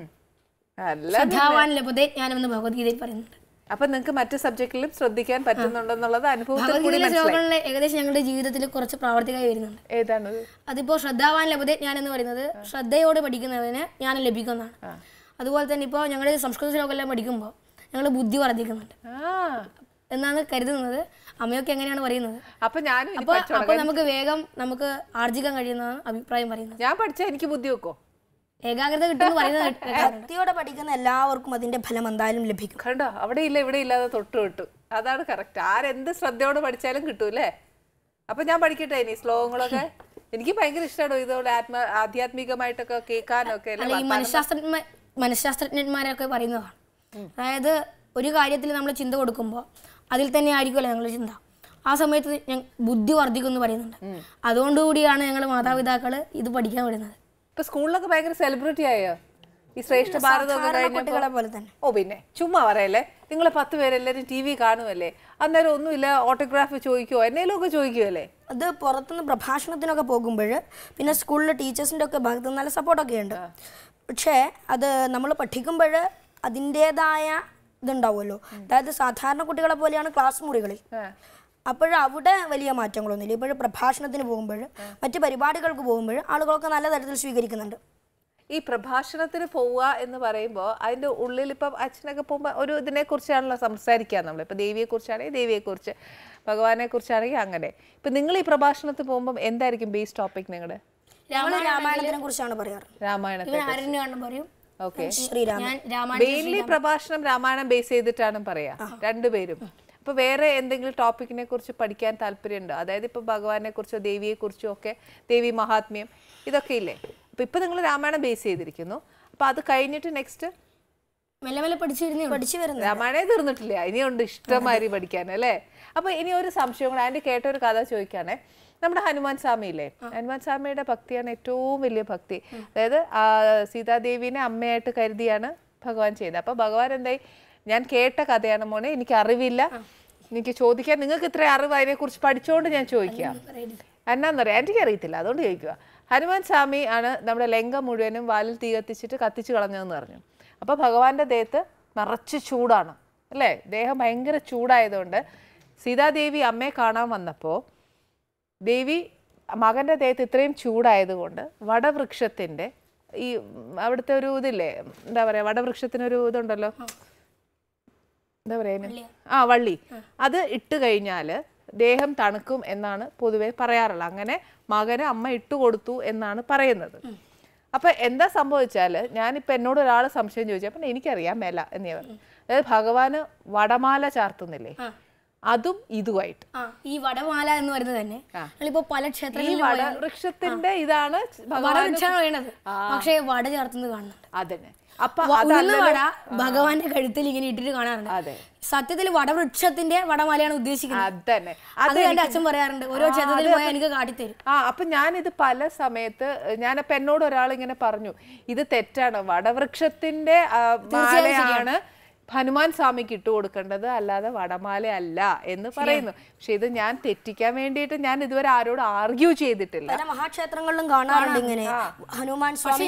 അല്ല ശ്രദ്ധാവാൻ ലഭുതേ ജ്ഞാനമെന്ന് ഭഗവത്ഗീതയിൽ പറയുന്നുണ്ട് അപ്പൊ നിങ്ങൾക്ക് മറ്റ് സബ്ജക്റ്റിലും ശ്രദ്ധിക്കാൻ പറ്റുന്നുണ്ടെന്നുള്ളത് അനുഭവത്തിൽ കൂടി ഭഗവത്ഗീതയിലെ മനസ്സിലായി ശ്ലോകങ്ങളിൽ ഏകദേശം ഞങ്ങളുടെ ജീവിതത്തിൽ കുറച്ച് പ്രാവർത്തികമായി വരുന്നുണ്ട് ഏതാണത് അതിപ്പോൾ ശ്രദ്ധാവാൻ ലഭുതേ ജ്ഞാനം എന്ന് പറയുന്നത് ശ്രദ്ധയോട് പഠിക്കുന്നവന് ജ്ഞാനം ലഭിക്കുന്നതാണ് അതുപോലെ തന്നെ ഇപ്പോൾ ഞങ്ങൾ സംസ്കൃത ശ്ലോകമെല്ലാം പഠിക്കുമ്പോൾ ഞങ്ങൾ ബുദ്ധി വർദ്ധിക്കുന്നുണ്ട് ആ എന്നാണ് കരുതുന്നത് അമ്മയൊക്കെ എങ്ങനെയാണ് പറയുന്നത് അപ്പൊ ഞാനും ഇനി അപ്പോൾ പഠിച്ചോളാം. അപ്പോൾ നമുക്ക് വേഗം നമുക്ക് ആർജിക്കാൻ കഴിയുന്നതാണ് അഭിപ്രായം പറയുന്നത് ഞാൻ പഠിച്ച എനിക്ക് ബുദ്ധി വെക്കോ ഏകാഗ്രത കിട്ടുമെന്ന് പറയുന്നത് കേട്ടിട്ടുണ്ട്. ഭക്തിയോടെ പഠിക്കുന്ന എല്ലാവർക്കും അതിന്റെ ഫലം എന്തായാലും ലഭിക്കും കണ്ടോ അവിടെ ഇല്ല ഇവിടെ ഇല്ലാതെ തൊട്ട് വിട്ടു അതാണ് കറക്റ്റ് ആരെന്ത് ശ്രദ്ധയോടെ പഠിച്ചാലും കിട്ടൂലേ അപ്പൊ ഞാൻ പഠിക്കട്ടെ ഇനി ശ്ലോകങ്ങളൊക്കെ എനിക്ക് ഭയങ്കര ഇഷ്ടമാണോ ഇതോടെ ആത്മ ആധ്യാത്മികമായിട്ടൊക്കെ കേൾക്കാനൊക്കെ അല്ലേ അല്ല ഈ മനഃശാസ്ത്രജ്ഞ മനഃശാസ്ത്രജ്ഞന്മാരൊക്കെ പറയുന്നതാണ് അതായത് ഒരു കാര്യത്തിൽ നമ്മൾ ചിന്ത കൊടുക്കുമ്പോൾ അതിൽ തന്നെ ആയിരിക്കുമല്ലോ ഞങ്ങളുടെ ചിന്ത ആ സമയത്ത് ഞ- ബുദ്ധി വർദ്ധിക്കും എന്ന് പറയുന്നുണ്ട് അതുകൊണ്ടുകൂടിയാണ് ഞങ്ങൾ മാതാപിതാക്കൾ ഇത് പഠിക്കാൻ വിടുന്നത് ഇപ്പൊ സ്കൂളിലൊക്കെ ഭയങ്കര സെലിബ്രിറ്റി ആയോ ഈ ശ്രേഷ്ഠ ഭാരതം ഒക്കെ സാധാരണ കഴിഞ്ഞപ്പോ കുട്ടികളെ പോലെ തന്നെ ഓ പിന്നെ ചുമ്മാ പറയല്ലേ നിങ്ങൾ പത്ത് പേരെല്ലാവരും ടി വി കാണുമല്ലേ അന്നേരം ഒന്നുമില്ല ഓട്ടോഗ്രാഫ് ചോദിക്കുവോ എന്നേലും ഒക്കെ ചോദിക്കുമല്ലേ അത് പുറത്തുനിന്ന് പ്രഭാഷണത്തിനൊക്കെ പോകുമ്പോൾ പിന്നെ സ്കൂളിലെ ടീച്ചേഴ്സിൻ്റെ ഒക്കെ ഭാഗത്ത് നിന്ന് നല്ല സപ്പോർട്ടൊക്കെ ഉണ്ട് പക്ഷേ അത് നമ്മൾ പഠിക്കുമ്പോൾ അതിൻ്റേതായ ഇതുണ്ടാവുമല്ലോ അതായത് സാധാരണ കുട്ടികളെ പോലെയാണ് ക്ലാസ് മുറികളിൽ അപ്പോൾ അവിടെ വലിയ മാറ്റങ്ങളൊന്നുമില്ല ഇപ്പോൾ പ്രഭാഷണത്തിന് പോകുമ്പോൾ മറ്റ് പരിപാടികൾക്ക് പോകുമ്പോൾ ആളുകളൊക്കെ നല്ല തരത്തിൽ സ്വീകരിക്കുന്നുണ്ട് ഈ പ്രഭാഷണത്തിന് പോവുക എന്ന് പറയുമ്പോൾ അതിൻ്റെ ഉള്ളിൽ ഇപ്പം അച്ഛനൊക്കെ പോകുമ്പോൾ ഒരു ഇതിനെ കുറിച്ചാണല്ലോ സംസാരിക്കുക നമ്മൾ ഇപ്പം ദേവിയെ കുറിച്ചാണെങ്കിൽ ദേവിയെക്കുറിച്ച് ഭഗവാനെ കുറിച്ചാണെങ്കിൽ അങ്ങനെ ഇപ്പം നിങ്ങൾ ഈ പ്രഭാഷണത്തിന് പോകുമ്പോൾ എന്തായിരിക്കും ബേസ് ടോപ്പിക് നിങ്ങളുടെ ഞങ്ങൾ രാമായണത്തിനെ കുറിച്ചാണ് പറയാറ് രാമായണത്തെ ഇവൻ ആരണ്യ കാണും പറയും ഓക്കെ ശ്രീരാമൻ ഞാൻ രാമായണം മെയിൻലി പ്രഭാഷണം രാമായണം ബേസ് ചെയ്തിട്ടാണ് പറയാ രണ്ടുപേരും അപ്പൊ വേറെ എന്തെങ്കിലും ടോപ്പിക്കിനെ കുറിച്ച് പഠിക്കാൻ താല്പര്യമുണ്ടോ അതായത് ഇപ്പൊ ഭഗവാനെ കുറിച്ചോ ദേവിയെ കുറിച്ചോ ഒക്കെ ദേവി മഹാത്മ്യം ഇതൊക്കെ ഇല്ലേ അപ്പൊ ഇപ്പൊ നിങ്ങൾ രാമായണം ബേസ് ചെയ്തിരിക്കുന്നു അപ്പൊ അത് കഴിഞ്ഞിട്ട് നെക്സ്റ്റ് മെല്ലെ മെല്ലെ പഠിച്ചു വരുന്നേ ഉള്ളൂ. പഠിച്ചു വരുന്നത് രാമായണേ തീർന്നിട്ടില്ല ഇനിയുണ്ട് ഇഷ്ടമാതിരി പഠിക്കാൻ അല്ലേ അപ്പൊ ഇനി ഒരു സംശയം കൂടെ ആൻറ്റി കേട്ട ഒരു കഥ ചോദിക്കാനേ നമ്മുടെ ഹനുമാൻ സ്വാമി ഇല്ലേ ഹനുമാൻ സ്വാമിയുടെ ഭക്തിയാണ് ഏറ്റവും വലിയ ഭക്തി അതായത് ആ സീതാദേവിനെ അമ്മയായിട്ട് കരുതിയാണ് ഭഗവാൻ ചെയ്തത് അപ്പൊ ഭഗവാൻ എന്തായി ഞാൻ കേട്ട കഥയാണ് മോനെ എനിക്ക് അറിവില്ല എനിക്ക് ചോദിക്കാൻ നിങ്ങൾക്ക് ഇത്ര അറിവ് അതിനെക്കുറിച്ച് പഠിച്ചുകൊണ്ട് ഞാൻ ചോദിക്കാം എന്നാന്നറിയാം എനിക്ക് അറിയത്തില്ല അതുകൊണ്ട് ചോദിക്കുക ഹനുമാൻ സ്വാമി ആണ് നമ്മുടെ ലങ്ക മുഴുവനും വാലിൽ തീ കത്തിച്ചിട്ട് കത്തിച്ച് കളഞ്ഞതെന്ന് പറഞ്ഞു അപ്പോൾ ഭഗവാന്റെ ദേഹത്ത് നിറച്ച് ചൂടാണ് അല്ലേ ദേഹം ഭയങ്കര ചൂടായതുകൊണ്ട് സീതാദേവി അമ്മയെ കാണാൻ വന്നപ്പോൾ ദേവി മകൻ്റെ ദേഹത്ത് ഇത്രയും ചൂടായതുകൊണ്ട് വടവൃക്ഷത്തിൻ്റെ ഈ അവിടുത്തെ ഒരു ഇതില്ലേ എന്താ പറയുക വടവൃക്ഷത്തിനൊരു ഇതുണ്ടല്ലോ എന്താ പറയുക ആ വള്ളി അത് ഇട്ട് കഴിഞ്ഞാൽ ദേഹം തണുക്കും എന്നാണ് പൊതുവെ പറയാറുള്ളത് അങ്ങനെ മകന് അമ്മ ഇട്ട് കൊടുത്തു എന്നാണ് പറയുന്നത് അപ്പൊ എന്താ സംഭവിച്ചാൽ ഞാനിപ്പോൾ എന്നോട് ഒരാൾ സംശയം ചോദിച്ചപ്പോൾ എനിക്കറിയാം മേല എന്നേ പറഞ്ഞു അതായത് ഭഗവാന് വടമാല ചാർത്തുന്നില്ലേ അതും ഇതുമായിട്ട് ആ ഈ വടമാല എന്ന് പറയുന്നത് തന്നെ ഞങ്ങളിപ്പോ പല ഈ ക്ഷേത്രങ്ങളിലും വടവൃക്ഷത്തിന്റെ ഇതാണ് ഭഗവാൻ വടവൃക്ഷമാണ് വേണ്ടത് പക്ഷേ വട ചേർത്തുന്നത് കാണുന്നുണ്ട് അതന്നെ അപ്പൊ വ- അതല്ല ഉഴുന്ന് വട ഭഗവാന്റെ കഴുത്തിൽ ഇങ്ങനെ ഇട്ടിട്ട് കാണാറുണ്ട് അതെ സത്യത്തിൽ വടവൃക്ഷത്തിന്റെ വടമാലയാണ് ഉദ്ദേശിക്കുന്നത് അതന്നെ അത് എന്റെ അച്ഛൻ പറയാറുണ്ട് ഓരോ ക്ഷേത്രത്തിൽ പോയാൽ എനിക്ക് കാട്ടിത്തരും ആ അപ്പൊ ഞാനിത് പല സമയത്ത് ഞാനപ്പൊ എന്നോട് ഒരാൾ ഇങ്ങനെ പറഞ്ഞു ഇത് തെറ്റാണ് വടവൃക്ഷത്തിന്റെ ആ, മാലയാണ് ഹനുമാൻ സ്വാമിക്ക് ഇട്ട് കൊടുക്കേണ്ടത് അല്ലാതെ വടമാല അല്ല എന്ന് പറയുന്നു പക്ഷെ ഇത് ഞാൻ തെറ്റിക്കാൻ വേണ്ടിയിട്ട് ഞാൻ ഇതുവരെ ആരോട് ആർഗ്യൂ ചെയ്തിട്ടില്ല പല മഹാക്ഷേത്രങ്ങളിലും കാണാറുണ്ട് ഇങ്ങനെ ഹനുമാൻ സ്വാമി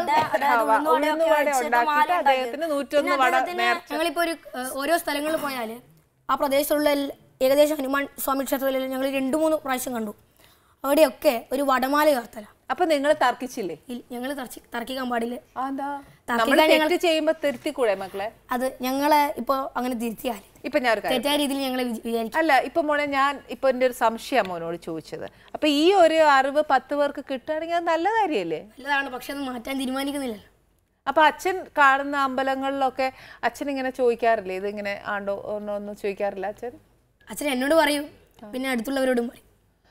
ഉഴുന്നുവട ഉണ്ടാക്കിയിട്ട് അദ്ദേഹത്തിന് നൂറ്റൊന്ന് വട നേർച്ച ഞങ്ങളിപ്പോ ഒരു ഏഹ്, ഓരോ സ്ഥലങ്ങളിൽ പോയാൽ ആ പ്രദേശത്തുള്ള എൽ- ഏകദേശം ഹനുമാൻ സ്വാമി ക്ഷേത്രത്തിൽ ഞങ്ങൾ രണ്ടു മൂന്ന് പ്രാവശ്യം കണ്ടു അവിടെയൊക്കെ ഒരു വടമാല ചേർത്തല അപ്പൊ നിങ്ങൾ തർക്കിച്ചില്ലേ ഞങ്ങൾ തർക്കിക്കാൻ പാടില്ല ആ, എന്താ തർക്കിക്കാൻ നമ്മൾ തെറ്റ് ചെയ്യുമ്പോ തിരുത്തിക്കൂടെ മക്കളെ അത് ഞങ്ങളെ ഇപ്പൊ അങ്ങനെ തിരുത്തിയാൽ ഇപ്പൊ ഞാൻ ഒരു കാര്യം തെറ്റായ രീതിയിൽ ഞങ്ങളെ വിച- വിചാരിക്കും അല്ല ഇപ്പൊ മോനെ ഞാൻ ഇപ്പൊ എൻ്റെ ഒരു സംശയം മോനോട് ചോദിച്ചത് അപ്പൊ ഈ ഒരു അറിവ് പത്ത് പേർക്ക് കിട്ടുകയാണെങ്കിൽ അത് നല്ല കാര്യമല്ലേ നല്ലതാണ് പക്ഷെ അത് മാറ്റാൻ തീരുമാനിക്കുന്നില്ലല്ലോ അപ്പൊ അച്ഛൻ കാണുന്ന അമ്പലങ്ങളിലൊക്കെ അച്ഛൻ ഇങ്ങനെ ചോദിക്കാറില്ലേ ഇതിങ്ങനെ ആണ്ടോ ഒന്നോ ഒന്നും ചോദിക്കാറില്ല അച്ഛൻ അച്ഛൻ എന്നോട് പറയും പിന്നെ അടുത്തുള്ളവരോടും പറയും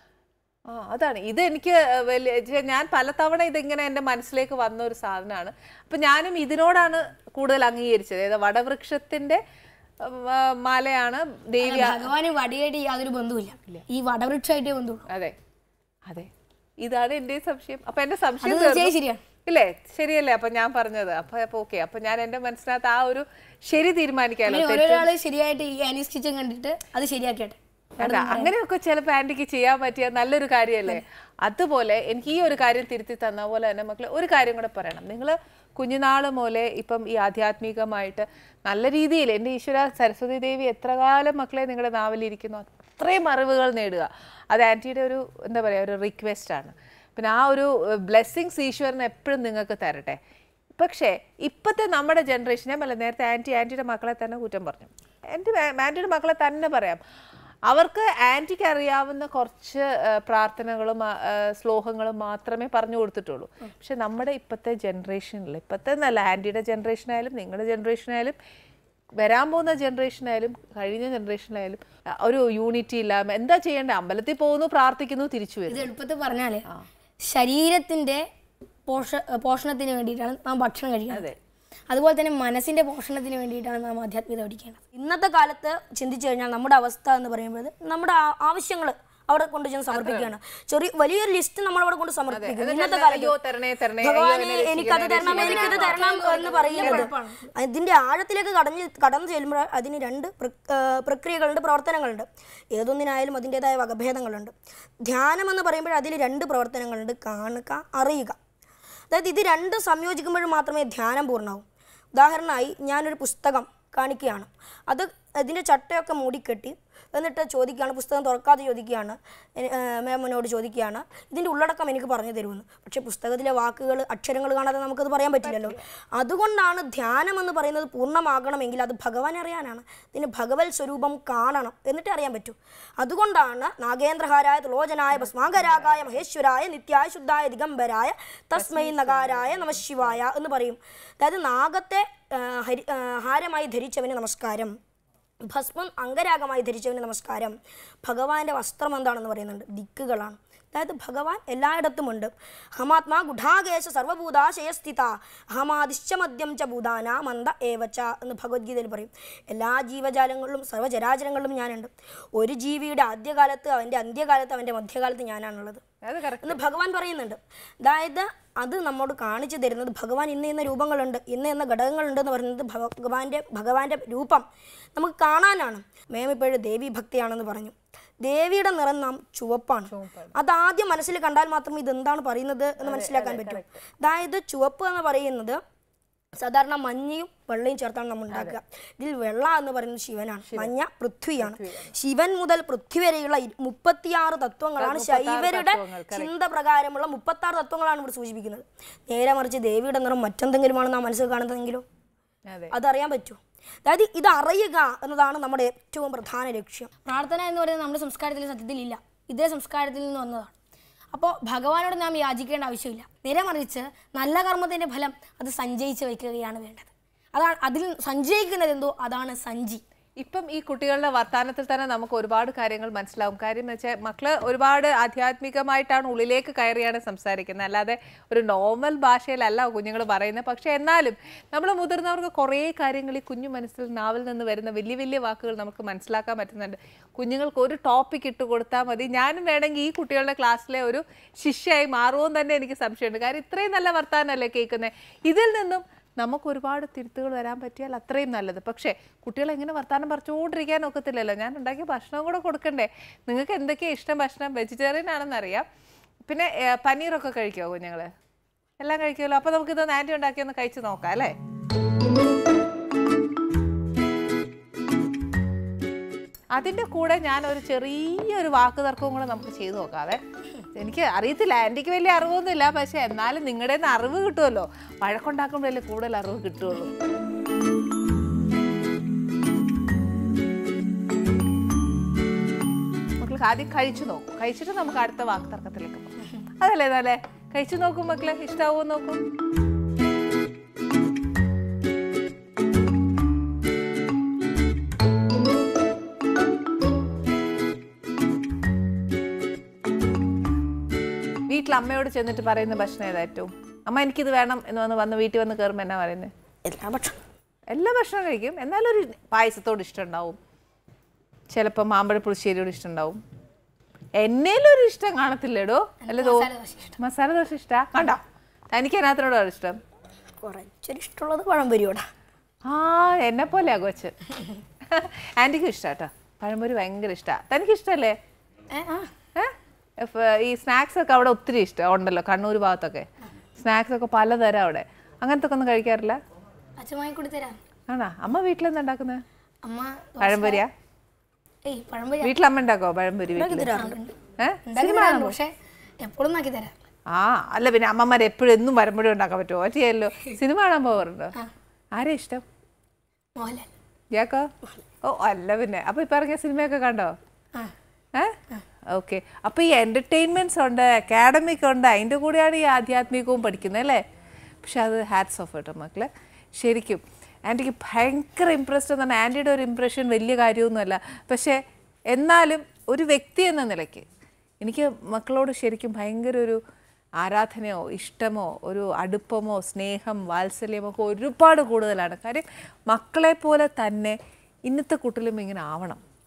ആ അതാണ് ഇത് എനിക്ക് വലിയ ചെ- ഞാൻ പലതവണ ഇതിങ്ങനെ എൻ്റെ മനസ്സിലേക്ക് വന്ന ഒരു സാധനമാണ് അപ്പൊ ഞാനും ഇതിനോടാണ് കൂടുതൽ അംഗീകരിച്ചത് അതായത് വടവൃക്ഷത്തിന്റെ ഉം, ആ, മാലയാണ് ദേവി ഭഗവാന് വടിയായിട്ട് യാതൊരു ബന്ധവുമില്ല ഈ വടവൃക്ഷമായിട്ടേ ബന്ധമുള്ളൂ അതെ അതെ ഇതാണ് എൻ്റെ സംശയം അപ്പൊ എന്റെ സംശയം അത് തീർച്ചയായും തീർന്നു. ശരിയാണ്. ഇല്ലേ ശരിയല്ലേ അപ്പൊ ഞാൻ പറഞ്ഞത് അപ്പൊ അപ്പൊ ഓക്കെ അപ്പൊ ഞാൻ എന്റെ മനസ്സിനകത്ത് ആ ഒരു ശരി തീരുമാനിക്കാമല്ലോ അങ്ങനെ ഓരോരാള് ശരിയായിട്ട് ഈ ആനീസ് കിച്ചൻ കണ്ടിട്ട് അത് ശരിയാക്കിയട്ടെ അല്ല അങ്ങനെയൊക്കെ ചിലപ്പോൾ ആന്റിക്ക് ചെയ്യാൻ പറ്റിയ നല്ലൊരു കാര്യമല്ലേ അതുപോലെ എനിക്ക് ഈ ഒരു കാര്യം തിരുത്തി തന്ന പോലെ തന്നെ മക്കളെ ഒരു കാര്യം കൂടെ പറയണം നിങ്ങൾ കുഞ്ഞുനാൾ മുതലേ ഇപ്പം ഈ ആധ്യാത്മികമായിട്ട് നല്ല രീതിയിൽ എൻ്റെ ഈശ്വര സരസ്വതി ദേവി എത്ര കാലം മക്കളെ നിങ്ങളുടെ നാവിലിരിക്കുന്നു അത്രയും അറിവുകൾ നേടുക അത് ആൻറ്റിയുടെ ഒരു എന്താ പറയുക ഒരു റിക്വസ്റ്റ് ആണ് പിന്നെ ആ ഒരു ബ്ലെസ്സിങ്സ് ഈശ്വരന് എപ്പോഴും നിങ്ങൾക്ക് തരട്ടെ പക്ഷേ ഇപ്പോഴത്തെ നമ്മുടെ ജനറേഷൻ ഞാൻ പറയാം നേരത്തെ ആൻറ്റി ആൻറ്റിയുടെ മക്കളെ തന്നെ കുറ്റം പറഞ്ഞു എൻ്റെ ആൻറ്റിയുടെ മക്കളെ തന്നെ പറയാം അവർക്ക് ആൻറ്റിക്ക് അറിയാവുന്ന കുറച്ച് ആ, പ്രാർത്ഥനകളും ആ, ആ, ശ്ലോകങ്ങളും മാത്രമേ പറഞ്ഞു കൊടുത്തിട്ടുള്ളൂ പക്ഷെ നമ്മുടെ ഇപ്പോഴത്തെ ജനറേഷനിൽ ഇപ്പോഴത്തെ എന്നല്ല ആൻറ്റിയുടെ ജനറേഷനായാലും നിങ്ങളുടെ ജനറേഷനായാലും വരാൻ പോകുന്ന ജനറേഷനായാലും കഴിഞ്ഞ ജനറേഷനായാലും ആ, ഒരു യൂണിറ്റി ഇല്ലായ്മ എന്താ ചെയ്യേണ്ടത് അമ്പലത്തിൽ പോകുന്നു പ്രാർത്ഥിക്കുന്നു തിരിച്ചു ഇത് വരുന്നു എളുപ്പത്തിൽ പറഞ്ഞാല് ശരീരത്തിന്റെ പോഷ പോഷണത്തിന് വേണ്ടിയിട്ടാണ് നാം ഭക്ഷണം കഴിക്കുന്നത് അതുപോലെ തന്നെ മനസ്സിന്റെ പോഷണത്തിന് വേണ്ടിയിട്ടാണ് നാം ആധ്യാത്മികത പഠിക്കേണ്ടത് ഇന്നത്തെ കാലത്ത് ചിന്തിച്ചു കഴിഞ്ഞാൽ നമ്മുടെ അവസ്ഥ എന്ന് പറയുമ്പോൾ നമ്മുടെ ആ- ആവശ്യങ്ങൾ അവിടെ കൊണ്ട് ചെന്ന് സമർപ്പിക്കുകയാണ് ചെറിയ വലിയൊരു ലിസ്റ്റ് നമ്മൾ അവിടെ കൊണ്ട് സമർപ്പിക്കും എന്നിട്ട് ഇന്നത്തെ അയ്യോ, കാലത്ത് തരണേ, തരണേ, അയ്യോ, ഭഗവാനെ എന്നെ എനിക്കത് രക്ഷിക്കണേ, തരണം രക്ഷിക്കണേ. എനിക്കത് തരണം എന്ന് പറയുന്നത് അതിന്റെ ആഴത്തിലേക്ക് കടഞ്ഞ് കടന്നു ചെല്ലുമ്പോൾ അതിന് രണ്ട് പ്ര- ആ, പ്രക്രിയകളുണ്ട് പ്രവർത്തനങ്ങളുണ്ട് ഏതൊന്നിനായാലും അതിൻ്റെതായ വകഭേദങ്ങളുണ്ട് ധ്യാനം എന്ന് പറയുമ്പോൾ അതിൽ രണ്ട് പ്രവർത്തനങ്ങളുണ്ട് കാണുക അറിയുക അതായത് ഇത് രണ്ടും സംയോജിക്കുമ്പോൾ മാത്രമേ ധ്യാനം പൂർണ്ണമാവും ഉദാഹരണമായി ഞാനൊരു പുസ്തകം കാണിക്കുകയാണ് അത് അതിൻ്റെ ചട്ടയൊക്കെ മൂടിക്കെട്ടി എന്നിട്ട് ചോദിക്കുകയാണ് പുസ്തകം തുറക്കാതെ ചോദിക്കുകയാണ് എനി- ആ, മാമിനോട് ചോദിക്കുകയാണ് ഇതിൻ്റെ ഉള്ളടക്കം എനിക്ക് പറഞ്ഞു തരുമെന്ന് പക്ഷേ പുസ്തകത്തിലെ വാക്കുകൾ അക്ഷരങ്ങൾ കാണാതെ നമുക്കത് പറയാൻ പറ്റില്ലല്ലോ അതുകൊണ്ടാണ് ധ്യാനം എന്ന് പറയുന്നത് പൂർണ്ണമാകണമെങ്കിൽ അത് ഭഗവാൻ അറിയാനാണ് ഇതിന് ഭഗവത് സ്വരൂപം കാണണം എന്നിട്ട് അറിയാൻ പറ്റൂ അതുകൊണ്ടാണ് നാഗേന്ദ്രഹാരായ തുലോചനായ ഭസ്മാകരാകായ മഹേശ്വരായ നിത്യായ ശുദ്ധായ ദിഗംബരായ തസ്മൈ നഗാരായ നമശിവായ എന്ന് പറയും അതായത് നാഗത്തെ ആ, ഹരി ആ, ഹാരമായി ധരിച്ചവന് നമസ്കാരം ഭസ്മം അംഗരാഗമായി ധരിച്ചവന് നമസ്കാരം ഭഗവാന്റെ വസ്ത്രം എന്താണെന്ന് പറയുന്നുണ്ട് ദിക്കുകളാണ് അതായത് ഭഗവാൻ എല്ലായിടത്തുമുണ്ട് ഹമാത്മാ ഗുഢാകേശ സർവഭൂതാശയസ്ഥിത അഹമാദിശ്ച മദ്യം ച ഭൂതാന മന്ദ ഏവച്ച എന്ന് ഭഗവത്ഗീതയിൽ പറയും എല്ലാ ജീവജാലങ്ങളിലും സർവ്വചരാചരങ്ങളിലും ഞാനുണ്ട് ഒരു ജീവിയുടെ ആദ്യകാലത്ത് അവൻ്റെ അന്ത്യകാലത്ത് അവൻ്റെ മധ്യകാലത്ത് ഞാനാണുള്ളത് അത് കറക്റ്റ് എന്ന് ഭഗവാൻ പറയുന്നുണ്ട് അതായത് അത് നമ്മോട് കാണിച്ചു തരുന്നത് ഭഗവാൻ ഇന്ന ഇന്ന രൂപങ്ങളുണ്ട് ഇന്ന ഇന്ന ഘടകങ്ങളുണ്ട് എന്ന് പറയുന്നത് ഭഗവാന്റെ ഭഗവാന്റെ രൂപം നമുക്ക് കാണാനാണ് മേം ഇപ്പോഴും ദേവി ഭക്തിയാണെന്ന് പറഞ്ഞു ദേവിയുടെ നിറം നാം ചുവപ്പാണ് അതാദ്യം മനസ്സിൽ കണ്ടാൽ മാത്രമേ ഇതെന്താണ് പറയുന്നത് എന്ന് മനസ്സിലാക്കാൻ പറ്റൂ അതായത് ചുവപ്പ് എന്ന് പറയുന്നത് സാധാരണ മഞ്ഞയും വെള്ളയും ചേർത്താണ് നമ്മൾ ഉണ്ടാക്കുക ഇതിൽ വെള്ള എന്ന് പറയുന്നത് ശിവനാണ് മഞ്ഞ പൃഥ്വിയാണ് ശിവൻ മുതൽ പൃഥ്വി വരെയുള്ള ഇരു- മുപ്പത്തിയാറ് തത്വങ്ങളാണ് ശൈവരുടെ ചിന്ത പ്രകാരമുള്ള മുപ്പത്തി ആറ് തത്വങ്ങളാണ് ഇവിടെ സൂചിപ്പിക്കുന്നത് നേരെ മറിച്ച് ദേവിയുടെ നിറം മറ്റെന്തെങ്കിലുമാണ് നാം മനസ്സിൽ കാണുന്നതെങ്കിലോ അതെ അതറിയാൻ പറ്റുമോ അതായത് ഇത് അറിയുക എന്നതാണ് നമ്മുടെ ഏറ്റവും പ്രധാന ലക്ഷ്യം പ്രാർത്ഥന എന്ന് പറയുന്നത് നമ്മുടെ സംസ്കാരത്തിൽ സത്യത്തിൽ ഇല്ല ഇതേ സംസ്കാരത്തിൽ നിന്ന് വന്നതാണ് അപ്പോൾ ഭഗവാനോട് നാം യാചിക്കേണ്ട ആവശ്യമില്ല നേരെ മറിച്ച് നല്ല കർമ്മത്തിൻ്റെ ഫലം അത് സഞ്ചയിച്ച് വയ്ക്കുകയാണ് വേണ്ടത് അതാണ് അതിൽ സഞ്ചയിക്കുന്നത് എന്തോ അതാണ് സഞ്ചി ഇപ്പം ഈ കുട്ടികളുടെ വർത്തമാനത്തിൽ തന്നെ നമുക്ക് ഒരുപാട് കാര്യങ്ങൾ മനസ്സിലാവും കാര്യം എന്ന് വെച്ചാൽ മക്കള് ഒരുപാട് ആധ്യാത്മികമായിട്ടാണ് ഉള്ളിലേക്ക് കയറിയാണ് സംസാരിക്കുന്നത് അല്ലാതെ ഒരു നോർമൽ ഭാഷയിലല്ല കുഞ്ഞുങ്ങൾ പറയുന്നത് പക്ഷെ എന്നാലും നമ്മൾ മുതിർന്നവർക്ക് കുറേ കാര്യങ്ങൾ ഈ കുഞ്ഞു മനസ്സിൽ നാവിൽ നിന്ന് വരുന്ന വലിയ വലിയ വാക്കുകൾ നമുക്ക് മനസ്സിലാക്കാൻ പറ്റുന്നുണ്ട് കുഞ്ഞുങ്ങൾക്ക് ഒരു ടോപ്പിക് ഇട്ട് കൊടുത്താൽ മതി ഞാനും വേണമെങ്കിൽ ഈ കുട്ടികളുടെ ക്ലാസ്സിലെ ഒരു ശിഷ്യയായി മാറുമെന്ന് തന്നെ എനിക്ക് സംശയമുണ്ട് കാര്യം ഇത്രയും നല്ല വർത്തമാനമല്ലേ കേൾക്കുന്നത് ഇതിൽ നിന്നും നമുക്ക് ഒരുപാട് തിരുത്തുകൾ വരാൻ പറ്റിയാൽ അത്രയും നല്ലത് പക്ഷേ കുട്ടികൾ എങ്ങനെ വർത്താനം പറിച്ചുകൊണ്ടിരിക്കാൻ ഒക്കത്തില്ലല്ലോ ഞാൻ ഉണ്ടാക്കിയ ഭക്ഷണം കൂടെ കൊടുക്കണ്ടേ നിങ്ങൾക്ക് എന്തൊക്കെയാണ് ഇഷ്ടം ഭക്ഷണം വെജിറ്റേറിയൻ ആണെന്നറിയാം പിന്നെ ഏ, പനീറൊക്കെ കഴിക്കുമോ കുഞ്ഞുങ്ങൾ എല്ലാം കഴിക്കുമല്ലോ അപ്പോൾ നമുക്കിതൊന്ന് ആൻറ്റി ഉണ്ടാക്കിയൊന്ന് കഴിച്ച് നോക്കാം അല്ലേ അതിൻ്റെ കൂടെ ഞാൻ ഒരു ചെറിയൊരു വാക്ക് തർക്കവും കൂടെ നമുക്ക് ചെയ്തു നോക്കാതെ എനിക്ക് അറിയത്തില്ല ആൻറ്റിക്ക് വലിയ അറിവൊന്നുമില്ല പക്ഷെ എന്നാലും നിങ്ങളുടെ നിന്ന് അറിവ് കിട്ടുമല്ലോ വഴക്കുണ്ടാക്കുമ്പോഴല്ലേ കൂടുതൽ അറിവ് കിട്ടുള്ളൂ മക്കൾക്ക് ആദ്യം കഴിച്ചു നോക്കും കഴിച്ചിട്ട് നമുക്ക് അടുത്ത വാക്ക് തർക്കത്തിലേക്ക് പോകാം അതല്ലേ നല്ല കഴിച്ചു നോക്കും മക്കളെ ഇഷ്ടാവോ നോക്കും വീട്ടിൽ അമ്മയോട് ചെന്നിട്ട് പറയുന്ന ഭക്ഷണം ഏതാ ഏറ്റവും അമ്മ എനിക്കിത് വേണം എന്ന് വന്ന് വന്ന് വീട്ടിൽ വന്ന് കയറുമ്പോൾ എന്നാ പറയുന്നത് എല്ലാ ഭക്ഷണം എല്ലാ ഭക്ഷണം കഴിക്കും എന്നാലും ഒരു പായസത്തോട് ഇഷ്ടമുണ്ടാവും ചിലപ്പോൾ മാമ്പഴ പുളിശ്ശേരിയോട് ഇഷ്ടമുണ്ടാവും എന്നേലും ഒരു ഇഷ്ടം കാണത്തില്ലേടോ അല്ല തോ മസാല ദോശ ഇഷ്ടാ കണ്ടോ തനിക്ക് അതിനകത്തിനോടാണ് ഇഷ്ടം കുറച്ചൊരു ഇഷ്ടമുള്ളത് പഴംപൊരിയോടാ ആ എന്നെ പോലെയാ കൊച്ച് ആൻറ്റിക്കും ഇഷ്ടാട്ടോ പഴംപൊരി ഭയങ്കര ഇഷ്ടാ തനിക്ക് ഇഷ്ടല്ലേ ഏ, ആ ഏ? ഇഫ് ഈ സ്നാക്സ് ഒക്കെ അവിടെ ഒത്തിരി ഇഷ്ടം ഉണ്ടല്ലോ കണ്ണൂർ ഭാഗത്തൊക്കെ സ്നാക്സ് ഒക്കെ പലതരം അവിടെ അങ്ങനത്തെ ഒക്കെ ഒന്നും കഴിക്കാറില്ല അച്ഛൻ വാങ്ങിക്കൊടു തരാം ആണോ അമ്മ വീട്ടിലെന്താ ഉണ്ടാക്കുന്നത് അമ്മ പഴംപൊരിയാ ഏയ് പഴംപൊരി വീട്ടിൽ അമ്മ ഉണ്ടാക്കോ പഴംപൊരി വീട്ടിൽ ഏ ഉണ്ടാക്കി തരാറുണ്ട് പക്ഷേ എപ്പോഴും ആക്കി തരാം ആ അല്ല പിന്നെ അമ്മമാർ എപ്പോഴും എന്നും പഴംപൊരി ഉണ്ടാക്കാൻ പറ്റുമോ പറ്റിയല്ലോ സിനിമ കാണാൻ പോകാറുണ്ടോ ആരാ ഇഷ്ടം മോഹൻലാൽ ജാക്കോ ഓ അല്ല പിന്നെ അപ്പൊ ഇപ്പൊ ഇറങ്ങിയ സിനിമയൊക്കെ കണ്ടോ ആ ഏ ഓക്കെ അപ്പൊ ഈ എന്റർടൈൻമെന്റ്സ് ഉണ്ട് അക്കാഡമിക് ഉണ്ട് അതിന്റെ കൂടെയാണ് ഈ ആധ്യാത്മികവും പഠിക്കുന്നത് അല്ലേ പക്ഷെ അത് ഹാറ്റ്സ് ഓഫ് കേട്ടോ മക്കളെ ശരിക്കും ആൻറ്റിക്ക് ഭയങ്കര ഇമ്പ്രസ്ഡ് എന്നാണ് ആൻറ്റിയുടെ ഒരു ഇമ്പ്രഷൻ വലിയ കാര്യമൊന്നുമല്ല പക്ഷേ എന്നാലും ഒരു വ്യക്തി എന്ന നിലയ്ക്ക് എനിക്ക് മക്കളോട് ശരിക്കും ഭയങ്കര ഒരു ആരാധനയോ ഇഷ്ടമോ ഒരു അടുപ്പമോ സ്നേഹം വാത്സല്യമോ ഒക്കെ ഒരുപാട് കൂടുതലാണ് കാര്യം മക്കളെ പോലെ തന്നെ ഇന്നത്തെ കുട്ടിലും ഇങ്ങനെ ആവണം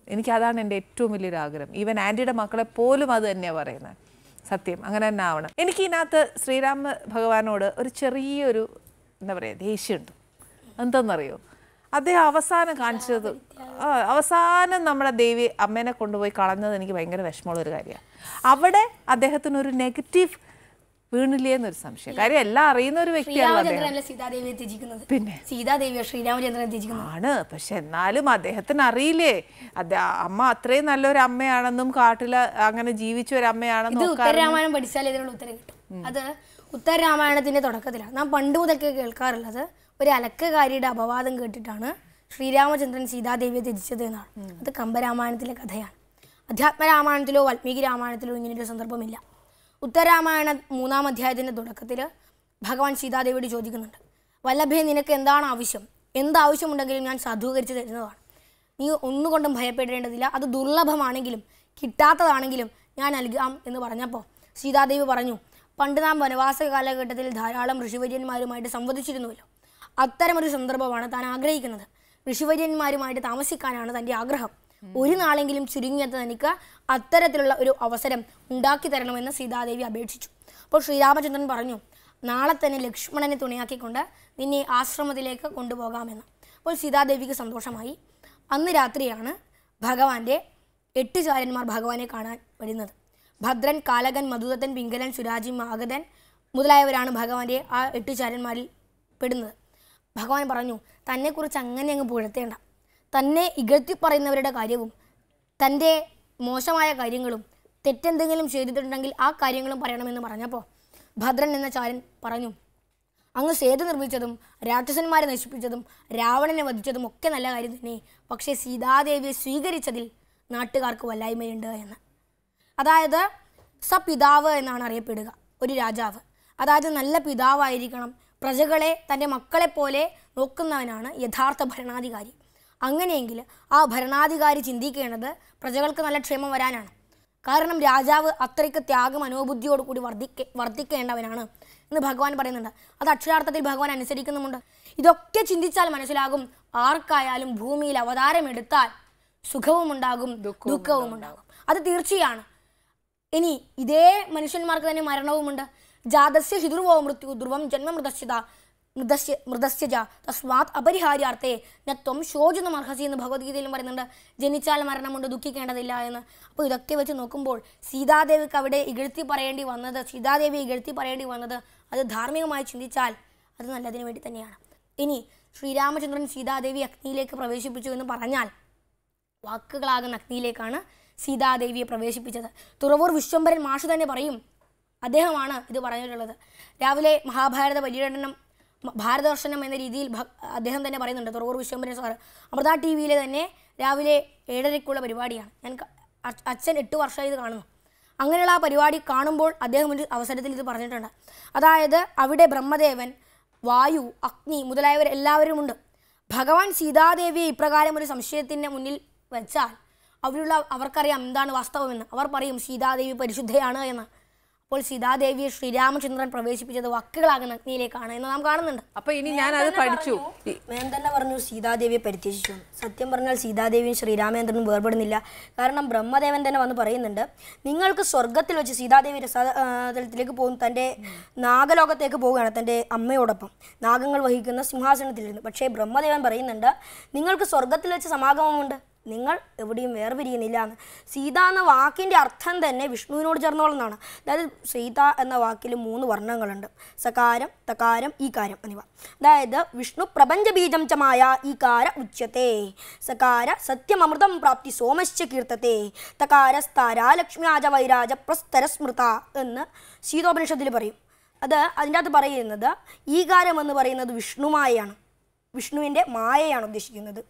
എനിക്ക് അതാണ് എൻ്റെ ഏറ്റവും വലിയൊരു ആഗ്രഹം ഈവൻ ആൻറ്റിയുടെ മക്കളെ പോലും അത് തന്നെയാണ് പറയുന്നത് സത്യം അങ്ങനെ തന്നെ ആവണം എനിക്ക് ഇതിനകത്ത് ശ്രീരാമ ഭഗവാനോട് ഒരു ചെറിയൊരു എന്താ പറയുക ദേഷ്യമുണ്ട് എന്തെന്നറിയോ അദ്ദേഹം അവസാനം കാണിച്ചത് ആ, അവസാനം നമ്മുടെ ദേവി അമ്മേനെ കൊണ്ടുപോയി കളഞ്ഞത് എനിക്ക് ഭയങ്കര വിഷമമുള്ള ഒരു കാര്യമാണ് അവിടെ അദ്ദേഹത്തിന് ഒരു നെഗറ്റീവ് വീണില്ലേ എന്നൊരു സംശയം കാര്യം എല്ലാം അറിയുന്ന ഒരു വ്യക്തിയാണ് അദ്ദേഹം ശ്രീരാമചന്ദ്രനല്ല സീതാദേവിയെ ത്യജിക്കുന്നത് പിന്നെ സീതാദേവിയോ ശ്രീരാമചന്ദ്രനെ ത്യജിക്കുന്നത് ആണ് പക്ഷെ എന്നാലും അദ്ദേഹത്തിന് അറിയില്ലേ അദ്ദേ അമ്മ അത്രയും നല്ലൊരു അമ്മയാണെന്നും കാട്ടില് അങ്ങനെ ജീവിച്ച ഒരു ഇത് അമ്മയാണെന്നും ഒക്കെ ഉത്തരരാമായണം പഠിച്ചാൽ ഇതിനുള്ള ഉത്തരം കിട്ടും അത് ഉത്തരരാമായണത്തിന്റെ തുടക്കത്തിലാണ് നാം പണ്ട് മുതൽക്ക് കേൾക്കാറുള്ളത് ഒരു അലക്കകാരിയുടെ അപവാദം കേട്ടിട്ടാണ് ശ്രീരാമചന്ദ്രൻ സീതാദേവിയെ ത്യജിച്ചത് എന്നാണ് അത് കമ്പരാമായണത്തിലെ കഥയാണ് അധ്യാത്മരാമായണത്തിലോ വാൽമീകി രാമായണത്തിലോ ഇങ്ങനെയൊരു സന്ദർഭമില്ല ഉത്തരരാമായണ മൂന്നാം അധ്യായത്തിന്റെ തുടക്കത്തിൽ ഭഗവാൻ സീതാദേവിയോട് ചോദിക്കുന്നുണ്ട് വല്ലഭേ നിനക്ക് എന്താണ് ആവശ്യം എന്ത് ആവശ്യമുണ്ടെങ്കിലും ഞാൻ സാധൂകരിച്ച് തരുന്നതാണ് നീ ഒന്നുകൊണ്ടും ഭയപ്പെടേണ്ടതില്ല അത് ദുർലഭമാണെങ്കിലും കിട്ടാത്തതാണെങ്കിലും ഞാൻ നൽകാം എന്ന് പറഞ്ഞപ്പോൾ സീതാദേവി പറഞ്ഞു പണ്ട് നാം വനവാസ കാലഘട്ടത്തിൽ ധാരാളം ഋഷിവര്യന്മാരുമായിട്ട് സംവദിച്ചിരുന്നുവല്ലോ അത്തരമൊരു സന്ദർഭമാണ് താൻ ആഗ്രഹിക്കുന്നത് ഋഷിവര്യന്മാരുമായിട്ട് താമസിക്കാനാണ് തൻ്റെ ആഗ്രഹം ഒരു നാളെങ്കിലും ചുരുങ്ങിയത് തനിക്ക് അത്തരത്തിലുള്ള ഒരു അവസരം ഉണ്ടാക്കി തരണമെന്ന് സീതാദേവി അപേക്ഷിച്ചു അപ്പോൾ ശ്രീരാമചന്ദ്രൻ പറഞ്ഞു നാളെ തന്നെ ലക്ഷ്മണനെ തുണയാക്കിക്കൊണ്ട് നിന്നെ ആശ്രമത്തിലേക്ക് കൊണ്ടുപോകാമെന്ന് അപ്പോൾ സീതാദേവിക്ക് സന്തോഷമായി അന്ന് രാത്രിയാണ് ഭഗവാന്റെ എട്ട് ചാരന്മാർ ഭഗവാനെ കാണാൻ വരുന്നത് ഭദ്രൻ കാലകൻ മധുദത്തൻ പിങ്കലൻ സുരാജി മാഗതൻ മുതലായവരാണ് ഭഗവാന്റെ ആ എട്ട് ചാരന്മാരിൽ പെടുന്നത് ഭഗവാൻ പറഞ്ഞു തന്നെക്കുറിച്ച് അങ്ങനെ അങ്ങ് പുഴത്തേണ്ട തന്നെ ഇകഴ്ത്തി പറയുന്നവരുടെ കാര്യവും തൻ്റെ മോശമായ കാര്യങ്ങളും തെറ്റെന്തെങ്കിലും ചെയ്തിട്ടുണ്ടെങ്കിൽ ആ കാര്യങ്ങളും പറയണമെന്ന് പറഞ്ഞപ്പോൾ ഭദ്രൻ എന്ന ചാരൻ പറഞ്ഞു അങ്ങ് സേതു നിർമ്മിച്ചതും രാക്ഷസന്മാരെ നശിപ്പിച്ചതും രാവണനെ വധിച്ചതും ഒക്കെ നല്ല കാര്യം തന്നെ പക്ഷേ സീതാദേവിയെ സ്വീകരിച്ചതിൽ നാട്ടുകാർക്ക് വല്ലായ്മയുണ്ട് എന്ന് അതായത് സപിതാവ് എന്നാണ് അറിയപ്പെടുക ഒരു രാജാവ് അതായത് നല്ല പിതാവായിരിക്കണം പ്രജകളെ തൻ്റെ മക്കളെ പോലെ നോക്കുന്നവനാണ് യഥാർത്ഥ ഭരണാധികാരി അങ്ങനെയെങ്കിൽ ആ ഭരണാധികാരി ചിന്തിക്കേണ്ടത് പ്രജകൾക്ക് നല്ല ക്ഷേമം വരാനാണ് കാരണം രാജാവ് അത്രയ്ക്ക് ത്യാഗ മനോബുദ്ധിയോട് കൂടി വർദ്ധിക്ക വർദ്ധിക്കേണ്ടവനാണ് എന്ന് ഭഗവാൻ പറയുന്നുണ്ട് അത് അക്ഷരാർത്ഥത്തിൽ ഭഗവാൻ അനുസരിക്കുന്നുമുണ്ട് ഇതൊക്കെ ചിന്തിച്ചാൽ മനസ്സിലാകും ആർക്കായാലും ഭൂമിയിൽ അവതാരമെടുത്താൽ സുഖവും ഉണ്ടാകും ദുഃഖവും ഉണ്ടാകും അത് തീർച്ചയാണ് ഇനി ഇതേ മനുഷ്യന്മാർക്ക് തന്നെ മരണവുമുണ്ട് ജാതസ്യ ഹിതുർവോ മൃത്യു ധ്രുവം ജന്മമൃതസ്യത മൃതസ്യ മൃതസ്യജ തസ്മാത് അപരിഹാര്യാർത്ഥേ നത്വം ശോചനം അർഹസി എന്ന് ഭഗവത്ഗീതയിലും പറയുന്നുണ്ട് ജനിച്ചാൽ മരണമുണ്ട് ദുഃഖിക്കേണ്ടതില്ല എന്ന് അപ്പോൾ ഇതൊക്കെ വെച്ച് നോക്കുമ്പോൾ സീതാദേവിക്ക് അവിടെ ഇകഴ്ത്തി പറയേണ്ടി വന്നത് സീതാദേവി ഇകഴ്ത്തി പറയേണ്ടി വന്നത് അത് ധാർമ്മികമായി ചിന്തിച്ചാൽ അത് നല്ലതിന് വേണ്ടി തന്നെയാണ് ഇനി ശ്രീരാമചന്ദ്രൻ സീതാദേവി അഗ്നിയിലേക്ക് പ്രവേശിപ്പിച്ചു എന്ന് പറഞ്ഞാൽ വാക്കുകളാകുന്ന അഗ്നിയിലേക്കാണ് സീതാദേവിയെ പ്രവേശിപ്പിച്ചത് തുറവൂർ വിശ്വംഭരൻ മാഷ് തന്നെ പറയും അദ്ദേഹമാണ് ഇത് പറഞ്ഞിട്ടുള്ളത് രാവിലെ മഹാഭാരത പര്യടനം മ- ഭാരതദർശനം എന്ന രീതിയിൽ ഭ- അദ്ദേഹം തന്നെ പറയുന്നുണ്ട് തുറവൂർ വിശ്വംഭരൻ സാറ് അമൃത ടി വിയിലെ തന്നെ രാവിലെ ഏഴരയ്ക്കുള്ള പരിപാടിയാണ് ഞാൻ ക- അ- അച്ഛൻ എട്ട് വർഷമായി ഇത് കാണുന്നു അങ്ങനെയുള്ള ആ പരിപാടി കാണുമ്പോൾ അദ്ദേഹം ഒരു അവസരത്തിൽ ഇത് പറഞ്ഞിട്ടുണ്ട് അതായത് അവിടെ ബ്രഹ്മദേവൻ വായു അഗ്നി മുതലായവർ എല്ലാവരുമുണ്ട് ഭഗവാൻ സീതാദേവിയെ ഇപ്രകാരം ഒരു സംശയത്തിൻ്റെ മുന്നിൽ വെച്ചാൽ അവരുള്ള അവർക്കറിയാം എന്താണ് വാസ്തവമെന്ന് അവർ പറയും സീതാദേവി പരിശുദ്ധയാണ് എന്ന് അപ്പോൾ സീതാദേവിയെ ശ്രീരാമചന്ദ്രൻ പ്രവേശിപ്പിച്ചത് വാക്കുകളാകുന്ന അഗ്നിയിലേക്കാണ് എന്ന് നാം കാണുന്നുണ്ട് അപ്പൊ ഇനി ഞാൻ അത് പഠിച്ചു ഈ- മേൻ തന്നെ പറഞ്ഞു സീതാദേവിയെ പരിത്യജിച്ചു എന്ന്. സത്യം പറഞ്ഞാൽ സീതാദേവിയും ശ്രീരാമചന്ദ്രനും വേർപെടുന്നില്ല കാരണം ബ്രഹ്മദേവൻ തന്നെ വന്ന് പറയുന്നുണ്ട് നിങ്ങൾക്ക് സ്വർഗത്തിൽ വെച്ച് സീതാദേവി രസാതലത്തിലേക്ക് പോകും തൻ്റെ നാഗലോകത്തേക്ക് പോവുകയാണ് തൻ്റെ അമ്മയോടൊപ്പം നാഗങ്ങൾ വഹിക്കുന്ന സിംഹാസനത്തിലിരുന്ന് പക്ഷേ ബ്രഹ്മദേവൻ പറയുന്നുണ്ട് നിങ്ങൾക്ക് സ്വർഗത്തിൽ വെച്ച് സമാഗമമുണ്ട് നിങ്ങൾ എവിടെയും വേർപിരിയുന്നില്ല എന്ന് സീത എന്ന വാക്കിൻ്റെ അർത്ഥം തന്നെ വിഷ്ണുവിനോട് ചേർന്നോളെന്നാണ് അതായത് സീത എന്ന വാക്കിൽ മൂന്ന് വർണ്ണങ്ങളുണ്ട് സകാരം തകാരം ഈകാരം എന്നിവ അതായത് വിഷ്ണു പ്രപഞ്ച ബീജം ചമായ ഈകാര ഉച്യത്തെ സകാര സത്യമമൃതം പ്രാപ്തി സോമശ്ച കീർത്തത്തെ തകാര സ്ഥാര ലക്ഷ്മ്യാജ വൈരാജ പ്രസ്തര സ്മൃത എന്ന് ശീതോപനിഷത്തിൽ പറയും അത് അതിൻ്റെ അകത്ത് പറയുന്നത് ഈകാരം എന്ന് പറയുന്നത് വിഷ്ണുമായയാണ് വിഷ്ണുവിൻ്റെ മായയാണ് ഉദ്ദേശിക്കുന്നത്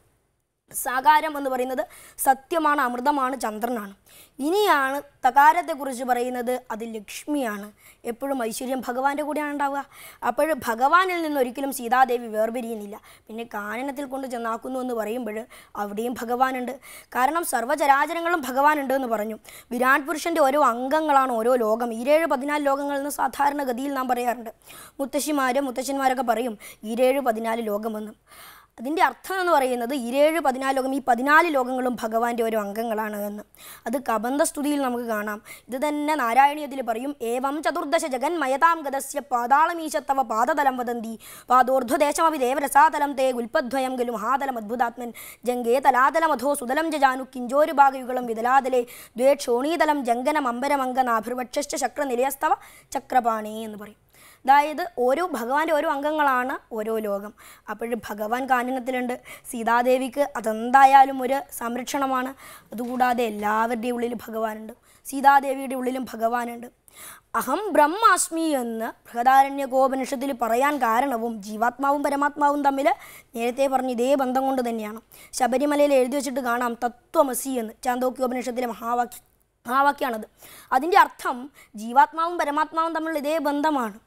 സാകാരം എന്ന് പറയുന്നത് സത്യമാണ് അമൃതമാണ് ചന്ദ്രനാണ് ഇനിയാണ് തകാരത്തെക്കുറിച്ച് പറയുന്നത് അത് ലക്ഷ്മിയാണ് എപ്പോഴും ഐശ്വര്യം ഭഗവാന്റെ കൂടെയാണ് ഉണ്ടാവുക അപ്പോൾ ഭഗവാനിൽ നിന്ന് ഒരിക്കലും സീതാദേവി വേർപിരിയുന്നില്ല പിന്നെ കാനനത്തിൽ കൊണ്ട് ചെന്നാക്കുന്നു എന്ന് പറയുമ്പോൾ അവിടെയും ഭഗവാനുണ്ട് കാരണം സർവ്വചരാചരങ്ങളും ഭഗവാനുണ്ട് എന്ന് പറഞ്ഞു വിരാട് പുരുഷൻ്റെ ഓരോ അംഗങ്ങളാണ് ഓരോ ലോകം ഈരേഴ് പതിനാല് ലോകങ്ങൾ എന്ന് സാധാരണ ഗതിയിൽ നാം പറയാറുണ്ട് മുത്തശ്ശിമാരും മുത്തശ്ശന്മാരൊക്കെ പറയും ഈരേഴ് പതിനാല് ലോകമെന്നും അതിൻ്റെ അർത്ഥം എന്ന് പറയുന്നത് ഇരേഴ് പതിനാല് ലോകം ഈ പതിനാല് ലോകങ്ങളും ഭഗവാന്റെ ഓരോ അംഗങ്ങളാണ് എന്ന് അത് കബന്ധ സ്തുതിയിൽ നമുക്ക് കാണാം ഇത് തന്നെ നാരായണീയത്തിൽ പറയും ഏവം ചതുർദശ ജഗൻ മയതാം ഗതസ്യ പാതാളമീശത്തവ പാദതലം വദന്തി പാദോർധ്വദേശമപി ദേവരസാതലം തേ ഗുൽപദ്വയം ഗലു മഹാതലം അദ്ഭുതാത്മൻ ജംഗേ തലാതലമധോ സുതലം ജാനു കിഞ്ചോരുഭാഗയുഗളം വിതലാതലേ ദ്വേ ക്ഷോണീതലം ജംഗനം അമ്പരമംഗനാഭിർവക്ഷശ്ച ചക്ര നിലയസ്തവ ചക്രപാണി എന്ന് പറയും അതായത് ഓരോ ഭഗവാന്റെ ഓരോ അംഗങ്ങളാണ് ഓരോ ലോകം അപ്പോൾ ഭഗവാൻ കാനനത്തിലുണ്ട് സീതാദേവിക്ക് അതെന്തായാലും ഒരു സംരക്ഷണമാണ് അതുകൂടാതെ എല്ലാവരുടെയും ഉള്ളിൽ ഭഗവാനുണ്ട് സീതാദേവിയുടെ ഉള്ളിലും ഭഗവാനുണ്ട് അഹം ബ്രഹ്മാസ്മി എന്ന് ബൃഹദാരണ്യകോപനിഷത്തിൽ പറയാൻ കാരണവും ജീവാത്മാവും പരമാത്മാവും തമ്മിൽ നേരത്തെ പറഞ്ഞ ഇതേ ബന്ധം കൊണ്ട് തന്നെയാണ് ശബരിമലയിൽ എഴുതി വെച്ചിട്ട് കാണാം തത്വമസി എന്ന് ചാന്തോക്യോപനിഷത്തിലെ മഹാവാക്യം മഹാവാക്യാണത് അതിൻ്റെ അർത്ഥം ജീവാത്മാവും പരമാത്മാവും തമ്മിലുള്ള ഇതേ ബന്ധമാണ്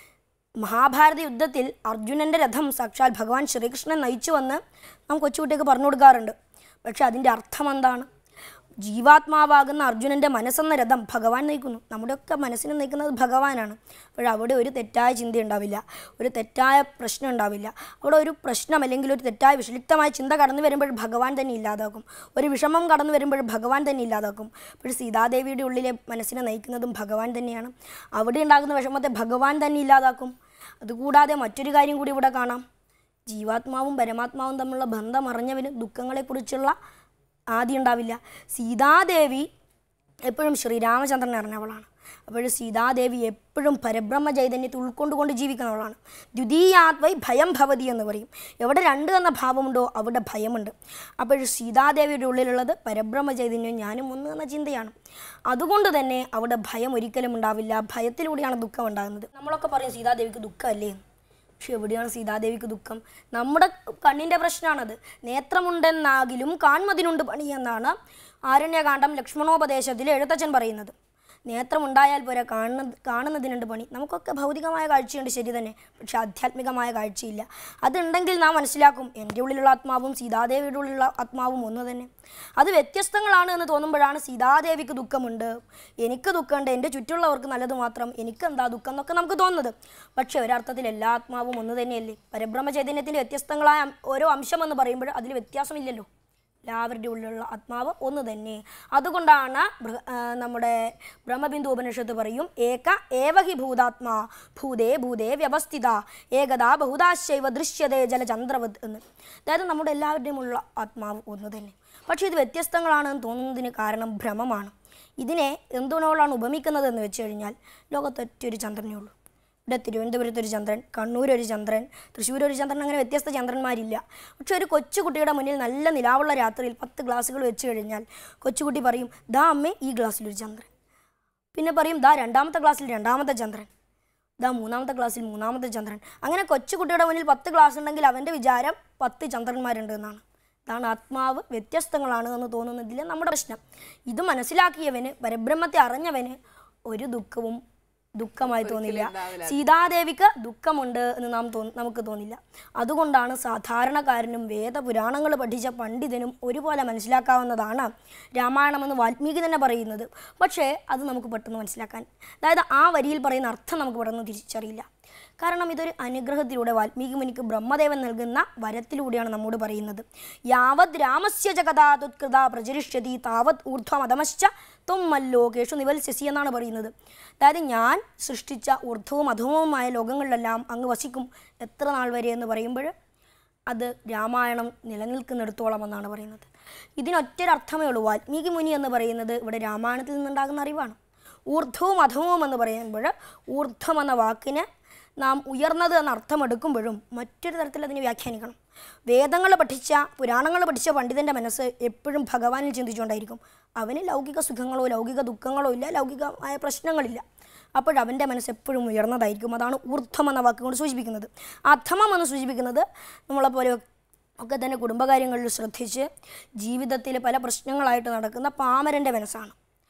മഹാഭാരത യുദ്ധത്തിൽ അർജുനൻ്റെ രഥം സാക്ഷാൽ ഭഗവാൻ ശ്രീകൃഷ്ണൻ നയിച്ചു വന്ന് നാം കൊച്ചുകുട്ടിയൊക്കെ പറഞ്ഞു കൊടുക്കാറുണ്ട് പക്ഷെ അതിൻ്റെ അർത്ഥം എന്താണ് ജീവാത്മാവാകുന്ന അർജുനൻ്റെ മനസ്സെന്ന രഥം ഭഗവാൻ നയിക്കുന്നു നമ്മുടെയൊക്കെ മനസ്സിനെ നയിക്കുന്നത് ഭഗവാനാണ് അപ്പോൾ അവിടെ ഒരു തെറ്റായ ചിന്ത ഉണ്ടാവില്ല ഒരു തെറ്റായ പ്രശ്നം ഉണ്ടാവില്ല അവിടെ ഒരു പ്രശ്നം അല്ലെങ്കിൽ ഒരു തെറ്റായ വിഷലിപ്തമായ ചിന്ത കടന്നു വരുമ്പോൾ ഭഗവാൻ തന്നെ ഇല്ലാതാക്കും ഒരു വിഷമം കടന്നു വരുമ്പോൾ ഭഗവാൻ തന്നെ ഇല്ലാതാക്കും അപ്പോൾ സീതാദേവിയുടെ ഉള്ളിലെ മനസ്സിനെ നയിക്കുന്നതും ഭഗവാൻ തന്നെയാണ് അവിടെ ഉണ്ടാകുന്ന വിഷമത്തെ ഭഗവാൻ തന്നെ ഇല്ലാതാക്കും അതുകൂടാതെ മറ്റൊരു കാര്യം കൂടി ഇവിടെ കാണാം ജീവാത്മാവും പരമാത്മാവും തമ്മിലുള്ള ബന്ധം അറിഞ്ഞവന് ദുഃഖങ്ങളെക്കുറിച്ചുള്ള ആദ്യം ഉണ്ടാവില്ല സീതാദേവി എപ്പോഴും ശ്രീരാമചന്ദ്രനെ അറിഞ്ഞവളാണ് അപ്പോൾ സീതാദേവി എപ്പോഴും പരബ്രഹ്മ ചൈതന്യത്തെ ഉൾക്കൊണ്ടുകൊണ്ട് ജീവിക്കുന്നവളാണ് ദ്വിതീയാത്വൈ ഭയം ഭവതി എന്ന് പറയും എവിടെ രണ്ട് എന്ന ഭാവമുണ്ടോ അവിടെ ഭയമുണ്ട് അപ്പോൾ സീതാദേവിയുടെ ഉള്ളിലുള്ളത് പരബ്രഹ്മ ചൈതന്യം ഞാനും ഒന്ന് എന്ന ചിന്തയാണ് അതുകൊണ്ട് തന്നെ അവിടെ ഭയം ഒരിക്കലും ഉണ്ടാവില്ല ഭയത്തിലൂടെയാണ് ദുഃഖം ഉണ്ടാകുന്നത് നമ്മളൊക്കെ പറയും സീതാദേവിക്ക് ദുഃഖമല്ലേ എന്ന്. പക്ഷെ എവിടെയാണ് സീതാദേവിക്ക് ദുഃഖം നമ്മുടെ കണ്ണിൻ്റെ പ്രശ്നമാണത് നേത്രമുണ്ടെന്നാകിലും കാൺമതിനുണ്ട് പണി എന്നാണ് ആരണ്യകാന്ഡം ലക്ഷ്മണോപദേശത്തിൽ എഴുത്തച്ഛൻ പറയുന്നത് നേത്രമുണ്ടായാൽ പോരാ കാണുന്ന കാണുന്നതിനുണ്ട് പണി നമുക്കൊക്കെ ഭൗതികമായ കാഴ്ചയുണ്ട് ശരി തന്നെ പക്ഷെ ആധ്യാത്മികമായ കാഴ്ചയില്ല അതുണ്ടെങ്കിൽ നാം മനസ്സിലാക്കും എൻ്റെ ഉള്ളിലുള്ള ആത്മാവും സീതാദേവിയുടെ ഉള്ളിലുള്ള ആത്മാവും ഒന്ന് തന്നെ അത് വ്യത്യസ്തങ്ങളാണ് എന്ന് തോന്നുമ്പോഴാണ് സീതാദേവിക്ക് ദുഃഖമുണ്ട് എനിക്ക് ദുഃഖമുണ്ട് എൻ്റെ ചുറ്റുള്ളവർക്ക് നല്ലത് മാത്രം എനിക്ക് എന്താ ദുഃഖം എന്നൊക്കെ നമുക്ക് തോന്നുന്നത് പക്ഷേ ഒരർത്ഥത്തിൽ എല്ലാ ആത്മാവും ഒന്ന് തന്നെയല്ലേ പരബ്രഹ്മ ചൈതന്യത്തിൻ്റെ വ്യത്യസ്തങ്ങളായ അം- ഓരോ അംശം എന്ന് പറയുമ്പോൾ അതിൽ വ്യത്യാസമില്ലല്ലോ എല്ലാവരുടെ ഉള്ളിലുള്ള ആത്മാവ് ഒന്ന് തന്നെ അതുകൊണ്ടാണ് ബൃഹ- ആ, നമ്മുടെ ബ്രഹ്മബിന്ദു ഉപനിഷത്ത് പറയും ഏക ഏവഹി ഭൂതാത്മാ ഭൂതേ ഭൂതേ വ്യവസ്ഥിത ഏകദാ ബഹുദാശൈവ ദൃശ്യതേ ജലചന്ദ്രവത് എന്ന് അതായത് നമ്മുടെ എല്ലാവരുടെയും ഉള്ള ആത്മാവ് ഒന്ന് തന്നെ പക്ഷേ ഇത് വ്യത്യസ്തങ്ങളാണെന്ന് തോന്നുന്നതിന് കാരണം ഭ്രമമാണ് ഇതിനെ എന്തിനോടാണ് ഉപമിക്കുന്നത് എന്ന് വെച്ച് കഴിഞ്ഞാൽ ലോകത്തൊറ്റൊരു ചന്ദ്രനേ ഉള്ളൂ ഇവിടെ തിരുവനന്തപുരത്ത് ഒരു ചന്ദ്രൻ കണ്ണൂർ ഒരു ചന്ദ്രൻ തൃശ്ശൂർ ഒരു ചന്ദ്രൻ അങ്ങനെ വ്യത്യസ്ത ചന്ദ്രന്മാരില്ല പക്ഷെ ഒരു കൊച്ചുകുട്ടിയുടെ മുന്നിൽ നല്ല നിലാവുള്ള രാത്രിയിൽ പത്ത് ഗ്ലാസ്സുകൾ വെച്ച് കഴിഞ്ഞാൽ കൊച്ചുകുട്ടി പറയും ദാ അമ്മേ ഈ ഗ്ലാസ്സിലൊരു ചന്ദ്രൻ പിന്നെ പറയും ദാ രണ്ടാമത്തെ ക്ലാസ്സിൽ രണ്ടാമത്തെ ചന്ദ്രൻ ദാ മൂന്നാമത്തെ ക്ലാസ്സിൽ മൂന്നാമത്തെ ചന്ദ്രൻ അങ്ങനെ കൊച്ചുകുട്ടിയുടെ മുന്നിൽ പത്ത് ക്ലാസ് ഉണ്ടെങ്കിൽ അവൻ്റെ വിചാരം പത്ത് ചന്ദ്രന്മാരുണ്ട് എന്നാണ് അതാണ് ആത്മാവ് വ്യത്യസ്തങ്ങളാണ് എന്ന് തോന്നുന്നതിൽ നമ്മുടെ പ്രശ്നം ഇത് മനസ്സിലാക്കിയവന് പരബ്രഹ്മത്തെ അറിഞ്ഞവന് ഒരു ദുഃഖവും ദുഃഖമായി തോന്നില്ല സീതാദേവിക്ക് ദുഃഖമുണ്ട് എന്ന് നാം തോ നമുക്ക് തോന്നില്ല അതുകൊണ്ടാണ് സാധാരണക്കാരനും വേദപുരാണങ്ങൾ പഠിച്ച പണ്ഡിതനും ഒരുപോലെ മനസ്സിലാക്കാവുന്നതാണ് രാമായണമെന്ന് വാൽമീകി തന്നെ പറയുന്നത് പക്ഷേ അത് നമുക്ക് പെട്ടെന്ന് മനസ്സിലാക്കാൻ അതായത് ആ വരിയിൽ പറയുന്ന അർത്ഥം നമുക്ക് പെട്ടെന്ന് തിരിച്ചറിയില്ല കാരണം ഇതൊരു അനുഗ്രഹത്തിലൂടെ വാൽമീകി മുനിക്ക് ബ്രഹ്മദേവൻ നൽകുന്ന വരത്തിലൂടെയാണ് നമ്മോട് പറയുന്നത് യാവത് രാമസ്യ ജഗതാതുത്കൃത പ്രചരിഷ്യതി താവത് ഊർധ്വമതമശ്ച ത്വമല്ലോകേഷു നിവത്സ്യസി എന്നാണ് പറയുന്നത് അതായത് ഞാൻ സൃഷ്ടിച്ച ഊർധ്വവും അധമവുമായ ലോകങ്ങളിലെല്ലാം അങ്ങ് വസിക്കും എത്ര നാൾ വരെ എന്ന് പറയുമ്പോൾ അത് രാമായണം നിലനിൽക്കുന്നിടത്തോളം എന്നാണ് പറയുന്നത് ഇതിനൊറ്റൊരർത്ഥമേ ഉള്ളൂ വാൽമീകി മുനി എന്ന് പറയുന്നത് ഇവിടെ രാമായണത്തിൽ നിന്നുണ്ടാകുന്ന അറിവാണ് ഊർധ്വവും അധമവും എന്ന് പറയുമ്പോൾ ഊർധ്വം എന്ന വാക്കിന് നാം ഉയർന്നത് എന്ന അർത്ഥം എടുക്കുമ്പോഴും മറ്റൊരു തരത്തിൽ അതിനെ വ്യാഖ്യാനിക്കണം വേദങ്ങൾ പഠിച്ച പുരാണങ്ങൾ പഠിച്ച പണ്ഡിതൻ്റെ മനസ്സ് എപ്പോഴും ഭഗവാനിൽ ചിന്തിച്ചുകൊണ്ടായിരിക്കും അവന് ലൗകിക സുഖങ്ങളോ ലൗകിക ദുഃഖങ്ങളോ ഇല്ല ലൗകികമായ പ്രശ്നങ്ങളില്ല അപ്പോഴവൻ്റെ മനസ്സ് എപ്പോഴും ഉയർന്നതായിരിക്കും അതാണ് ഊർധ്വം എന്ന വാക്കുകൊണ്ട് സൂചിപ്പിക്കുന്നത് അധമം എന്ന് സൂചിപ്പിക്കുന്നത് നമ്മളെപ്പോലെ ഒക്കെ തന്നെ കുടുംബകാര്യങ്ങളിൽ ശ്രദ്ധിച്ച് ജീവിതത്തിൽ പല പ്രശ്നങ്ങളായിട്ട് നടക്കുന്ന പാമരൻ്റെ മനസ്സാണ്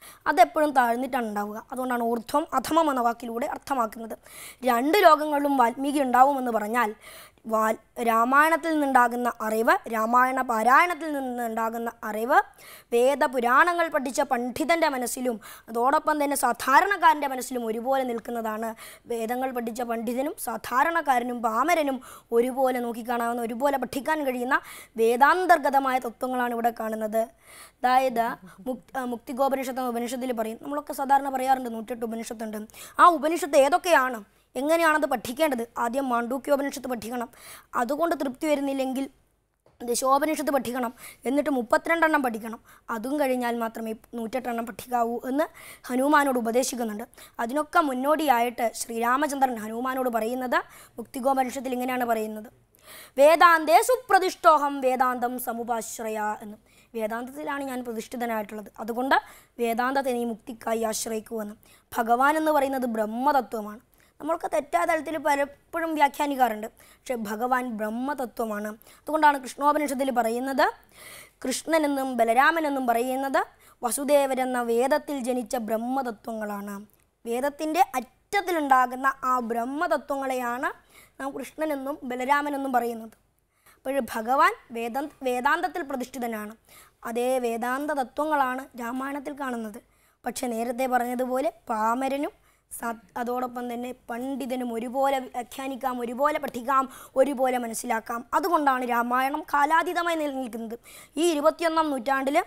അതെപ്പോഴും താഴ്ന്നിട്ടാണ് ഉണ്ടാവുക അതുകൊണ്ടാണ് ഊർധ്വം അധമം എന്ന വാക്കിലൂടെ അർത്ഥമാക്കുന്നത് രണ്ട് ലോകങ്ങളിലും വാൽമീകി ഉണ്ടാവുമെന്ന് പറഞ്ഞാൽ വാൽ രാമായണത്തിൽ നിന്നുണ്ടാകുന്ന അറിവ് രാമായണ പാരായണത്തിൽ നിന്നുണ്ടാകുന്ന അറിവ് വേദപുരാണങ്ങൾ പഠിച്ച പണ്ഡിതൻ്റെ മനസ്സിലും അതോടൊപ്പം തന്നെ സാധാരണക്കാരൻ്റെ മനസ്സിലും ഒരുപോലെ നിൽക്കുന്നതാണ് വേദങ്ങൾ പഠിച്ച പണ്ഡിതനും സാധാരണക്കാരനും പാമരനും ഒരുപോലെ നോക്കിക്കാണാവുന്ന ഒരുപോലെ പഠിക്കാൻ കഴിയുന്ന വേദാന്തർഗതമായ തത്വങ്ങളാണ് ഇവിടെ കാണുന്നത് അതായത് മുക് ആ, മുക്തിഗോപനിഷത്ത് എന്ന ഉപനിഷത്തിൽ പറയും നമ്മളൊക്കെ സാധാരണ പറയാറുണ്ട് നൂറ്റെട്ട് ഉപനിഷത്തുണ്ട് ആ ഉപനിഷത്ത് ഏതൊക്കെയാണ് എങ്ങനെയാണത് പഠിക്കേണ്ടത് ആദ്യം മാണ്ഡൂക്യോപനിഷത്ത് പഠിക്കണം അതുകൊണ്ട് തൃപ്തി വരുന്നില്ലെങ്കിൽ ദശോപനിഷത്ത് പഠിക്കണം എന്നിട്ട് മുപ്പത്തിരണ്ടെണ്ണം പഠിക്കണം അതും കഴിഞ്ഞാൽ മാത്രമേ നൂറ്റെട്ടെണ്ണം പഠിക്കാവൂ എന്ന് ഹനുമാനോട് ഉപദേശിക്കുന്നുണ്ട് അതിനൊക്കെ മുന്നോടിയായിട്ട് ശ്രീരാമചന്ദ്രൻ ഹനുമാനോട് പറയുന്നത് മുക്തിഗോപനിഷത്തിൽ ഇങ്ങനെയാണ് പറയുന്നത് വേദാന്തേ സുപ്രതിഷ്ഠോഹം വേദാന്തം സമുപാശ്രയ എന്ന് വേദാന്തത്തിലാണ് ഞാൻ പ്രതിഷ്ഠിതനായിട്ടുള്ളത് അതുകൊണ്ട് വേദാന്തത്തെ നീ മുക്തിക്കായി ആശ്രയിക്കുമെന്ന് ഭഗവാൻ എന്ന് പറയുന്നത് ബ്രഹ്മതത്വമാണ് നമ്മൾക്ക് തെറ്റായ തലത്തിൽ പലപ്പോഴും വ്യാഖ്യാനിക്കാറുണ്ട് പക്ഷെ ഭഗവാൻ ബ്രഹ്മതത്വമാണ് അതുകൊണ്ടാണ് കൃഷ്ണോപനിഷത്തിൽ പറയുന്നത് കൃഷ്ണനെന്നും ബലരാമനെന്നും പറയുന്നത് വസുദേവരെന്ന വേദത്തിൽ ജനിച്ച ബ്രഹ്മതത്വങ്ങളാണ് വേദത്തിൻ്റെ അറ്റത്തിലുണ്ടാകുന്ന ആ ബ്രഹ്മതത്വങ്ങളെയാണ് നാം കൃഷ്ണനെന്നും ബലരാമനെന്നും പറയുന്നത് അപ്പോൾ ഭഗവാൻ വേദ വേദാന്തത്തിൽ പ്രതിഷ്ഠിതനാണ് അതേ വേദാന്ത തത്വങ്ങളാണ് രാമായണത്തിൽ കാണുന്നത് പക്ഷെ നേരത്തെ പറഞ്ഞതുപോലെ പാമരനും സത് അതോടൊപ്പം തന്നെ പണ്ഡിതനും ഒരുപോലെ വ്യാഖ്യാനിക്കാം ഒരുപോലെ പഠിക്കാം ഒരുപോലെ മനസ്സിലാക്കാം അതുകൊണ്ടാണ് രാമായണം കാലാതീതമായി നിലനിൽക്കുന്നത് ഈ ഇരുപത്തിയൊന്നാം നൂറ്റാണ്ടിൽ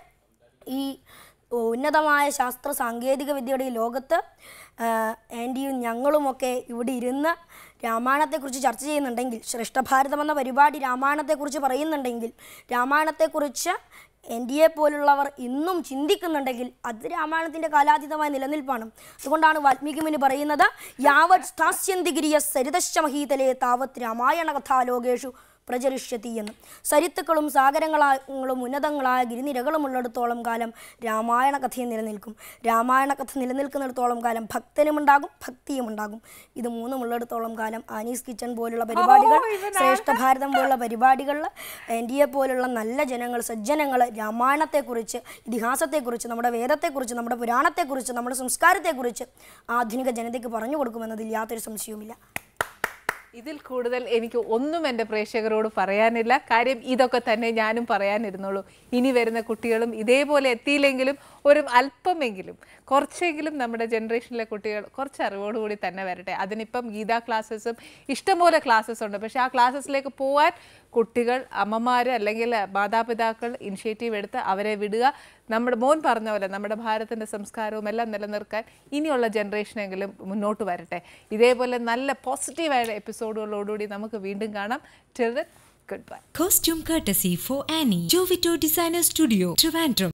ഈ ഉന്നതമായ ശാസ്ത്ര സാങ്കേതിക വിദ്യയുടെ ഈ ലോകത്ത് ആൻറ്റിയും ഞങ്ങളുമൊക്കെ ഇവിടെ ഇരുന്ന് രാമായണത്തെക്കുറിച്ച് ചർച്ച ചെയ്യുന്നുണ്ടെങ്കിൽ ശ്രേഷ്ഠഭാരതം എന്ന പരിപാടി രാമായണത്തെക്കുറിച്ച് പറയുന്നുണ്ടെങ്കിൽ രാമായണത്തെക്കുറിച്ച് എൻ ഡി എ പോലുള്ളവർ ഇന്നും ചിന്തിക്കുന്നുണ്ടെങ്കിൽ അത് രാമായണത്തിൻ്റെ കാലാതീതമായ നിലനിൽപ്പാണ് അതുകൊണ്ടാണ് വാൽമീകി മുനി പറയുന്നത് യാവത് സ്ഥാസ്യന്തി ഗിരിയ സരിതശ്ച മഹീതലേ താവത് രാമായണ കഥാലോകേഷു പ്രചരിഷ്യത്തി എന്ന് സരിത്തുക്കളും സാഗരങ്ങളും ഉന്നതങ്ങളായ ഗിരിനിരകളും ഉള്ളിടത്തോളം കാലം രാമായണ കഥയും നിലനിൽക്കും രാമായണ കഥ നിലനിൽക്കുന്നിടത്തോളം കാലം ഭക്തനുമുണ്ടാകും ഭക്തിയും ഉണ്ടാകും ഇത് മൂന്നും ഉള്ളിടത്തോളം കാലം ആനീസ് കിച്ചൺ പോലുള്ള പരിപാടികൾ ശ്രേഷ്ഠ ഭാരതം പോലുള്ള പരിപാടികളിൽ എൻ ഡി എ പോലുള്ള നല്ല ജനങ്ങൾ സജ്ജനങ്ങൾ രാമായണത്തെക്കുറിച്ച് ഇതിഹാസത്തെക്കുറിച്ച് നമ്മുടെ വേദത്തെക്കുറിച്ച് നമ്മുടെ പുരാണത്തെക്കുറിച്ച് നമ്മുടെ സംസ്കാരത്തെക്കുറിച്ച് ആധുനിക ജനതയ്ക്ക് പറഞ്ഞു കൊടുക്കുമെന്നതിൽ യാതൊരു സംശയവുമില്ല ഇതിൽ കൂടുതൽ എനിക്ക് ഒന്നും എൻ്റെ പ്രേക്ഷകരോട് പറയാനില്ല കാര്യം ഇതൊക്കെ തന്നെ ഞാനും പറയാനിരുന്നുള്ളൂ ഇനി വരുന്ന കുട്ടികളും ഇതേപോലെ എത്തിയില്ലെങ്കിലും ഒരു അല്പമെങ്കിലും കുറച്ചെങ്കിലും നമ്മുടെ ജനറേഷനിലെ കുട്ടികൾ കുറച്ച് അറിവോടുകൂടി തന്നെ വരട്ടെ അതിനിപ്പം ഗീതാ ക്ലാസ്സസും ഇഷ്ടംപോലെ ക്ലാസ്സസ് ഉണ്ട് പക്ഷേ ആ ക്ലാസ്സസിലേക്ക് പോകാൻ കുട്ടികൾ അമ്മമാർ അല്ലെങ്കിൽ മാതാപിതാക്കൾ ഇനിഷ്യേറ്റീവ് എടുത്ത് അവരെ വിടുക നമ്മുടെ മോൻ പറഞ്ഞ പോലെ നമ്മുടെ ഭാരതത്തിൻ്റെ സംസ്കാരവും എല്ലാം നിലനിർത്താൻ ഇനിയുള്ള ജനറേഷനെങ്കിലും മുന്നോട്ട് വരട്ടെ ഇതേപോലെ നല്ല പോസിറ്റീവായ എപ്പിസോഡുകളോടുകൂടി നമുക്ക് വീണ്ടും കാണാം till goodbye Costume courtesy for Annie. Jovito Designer Studio, Trivandrum.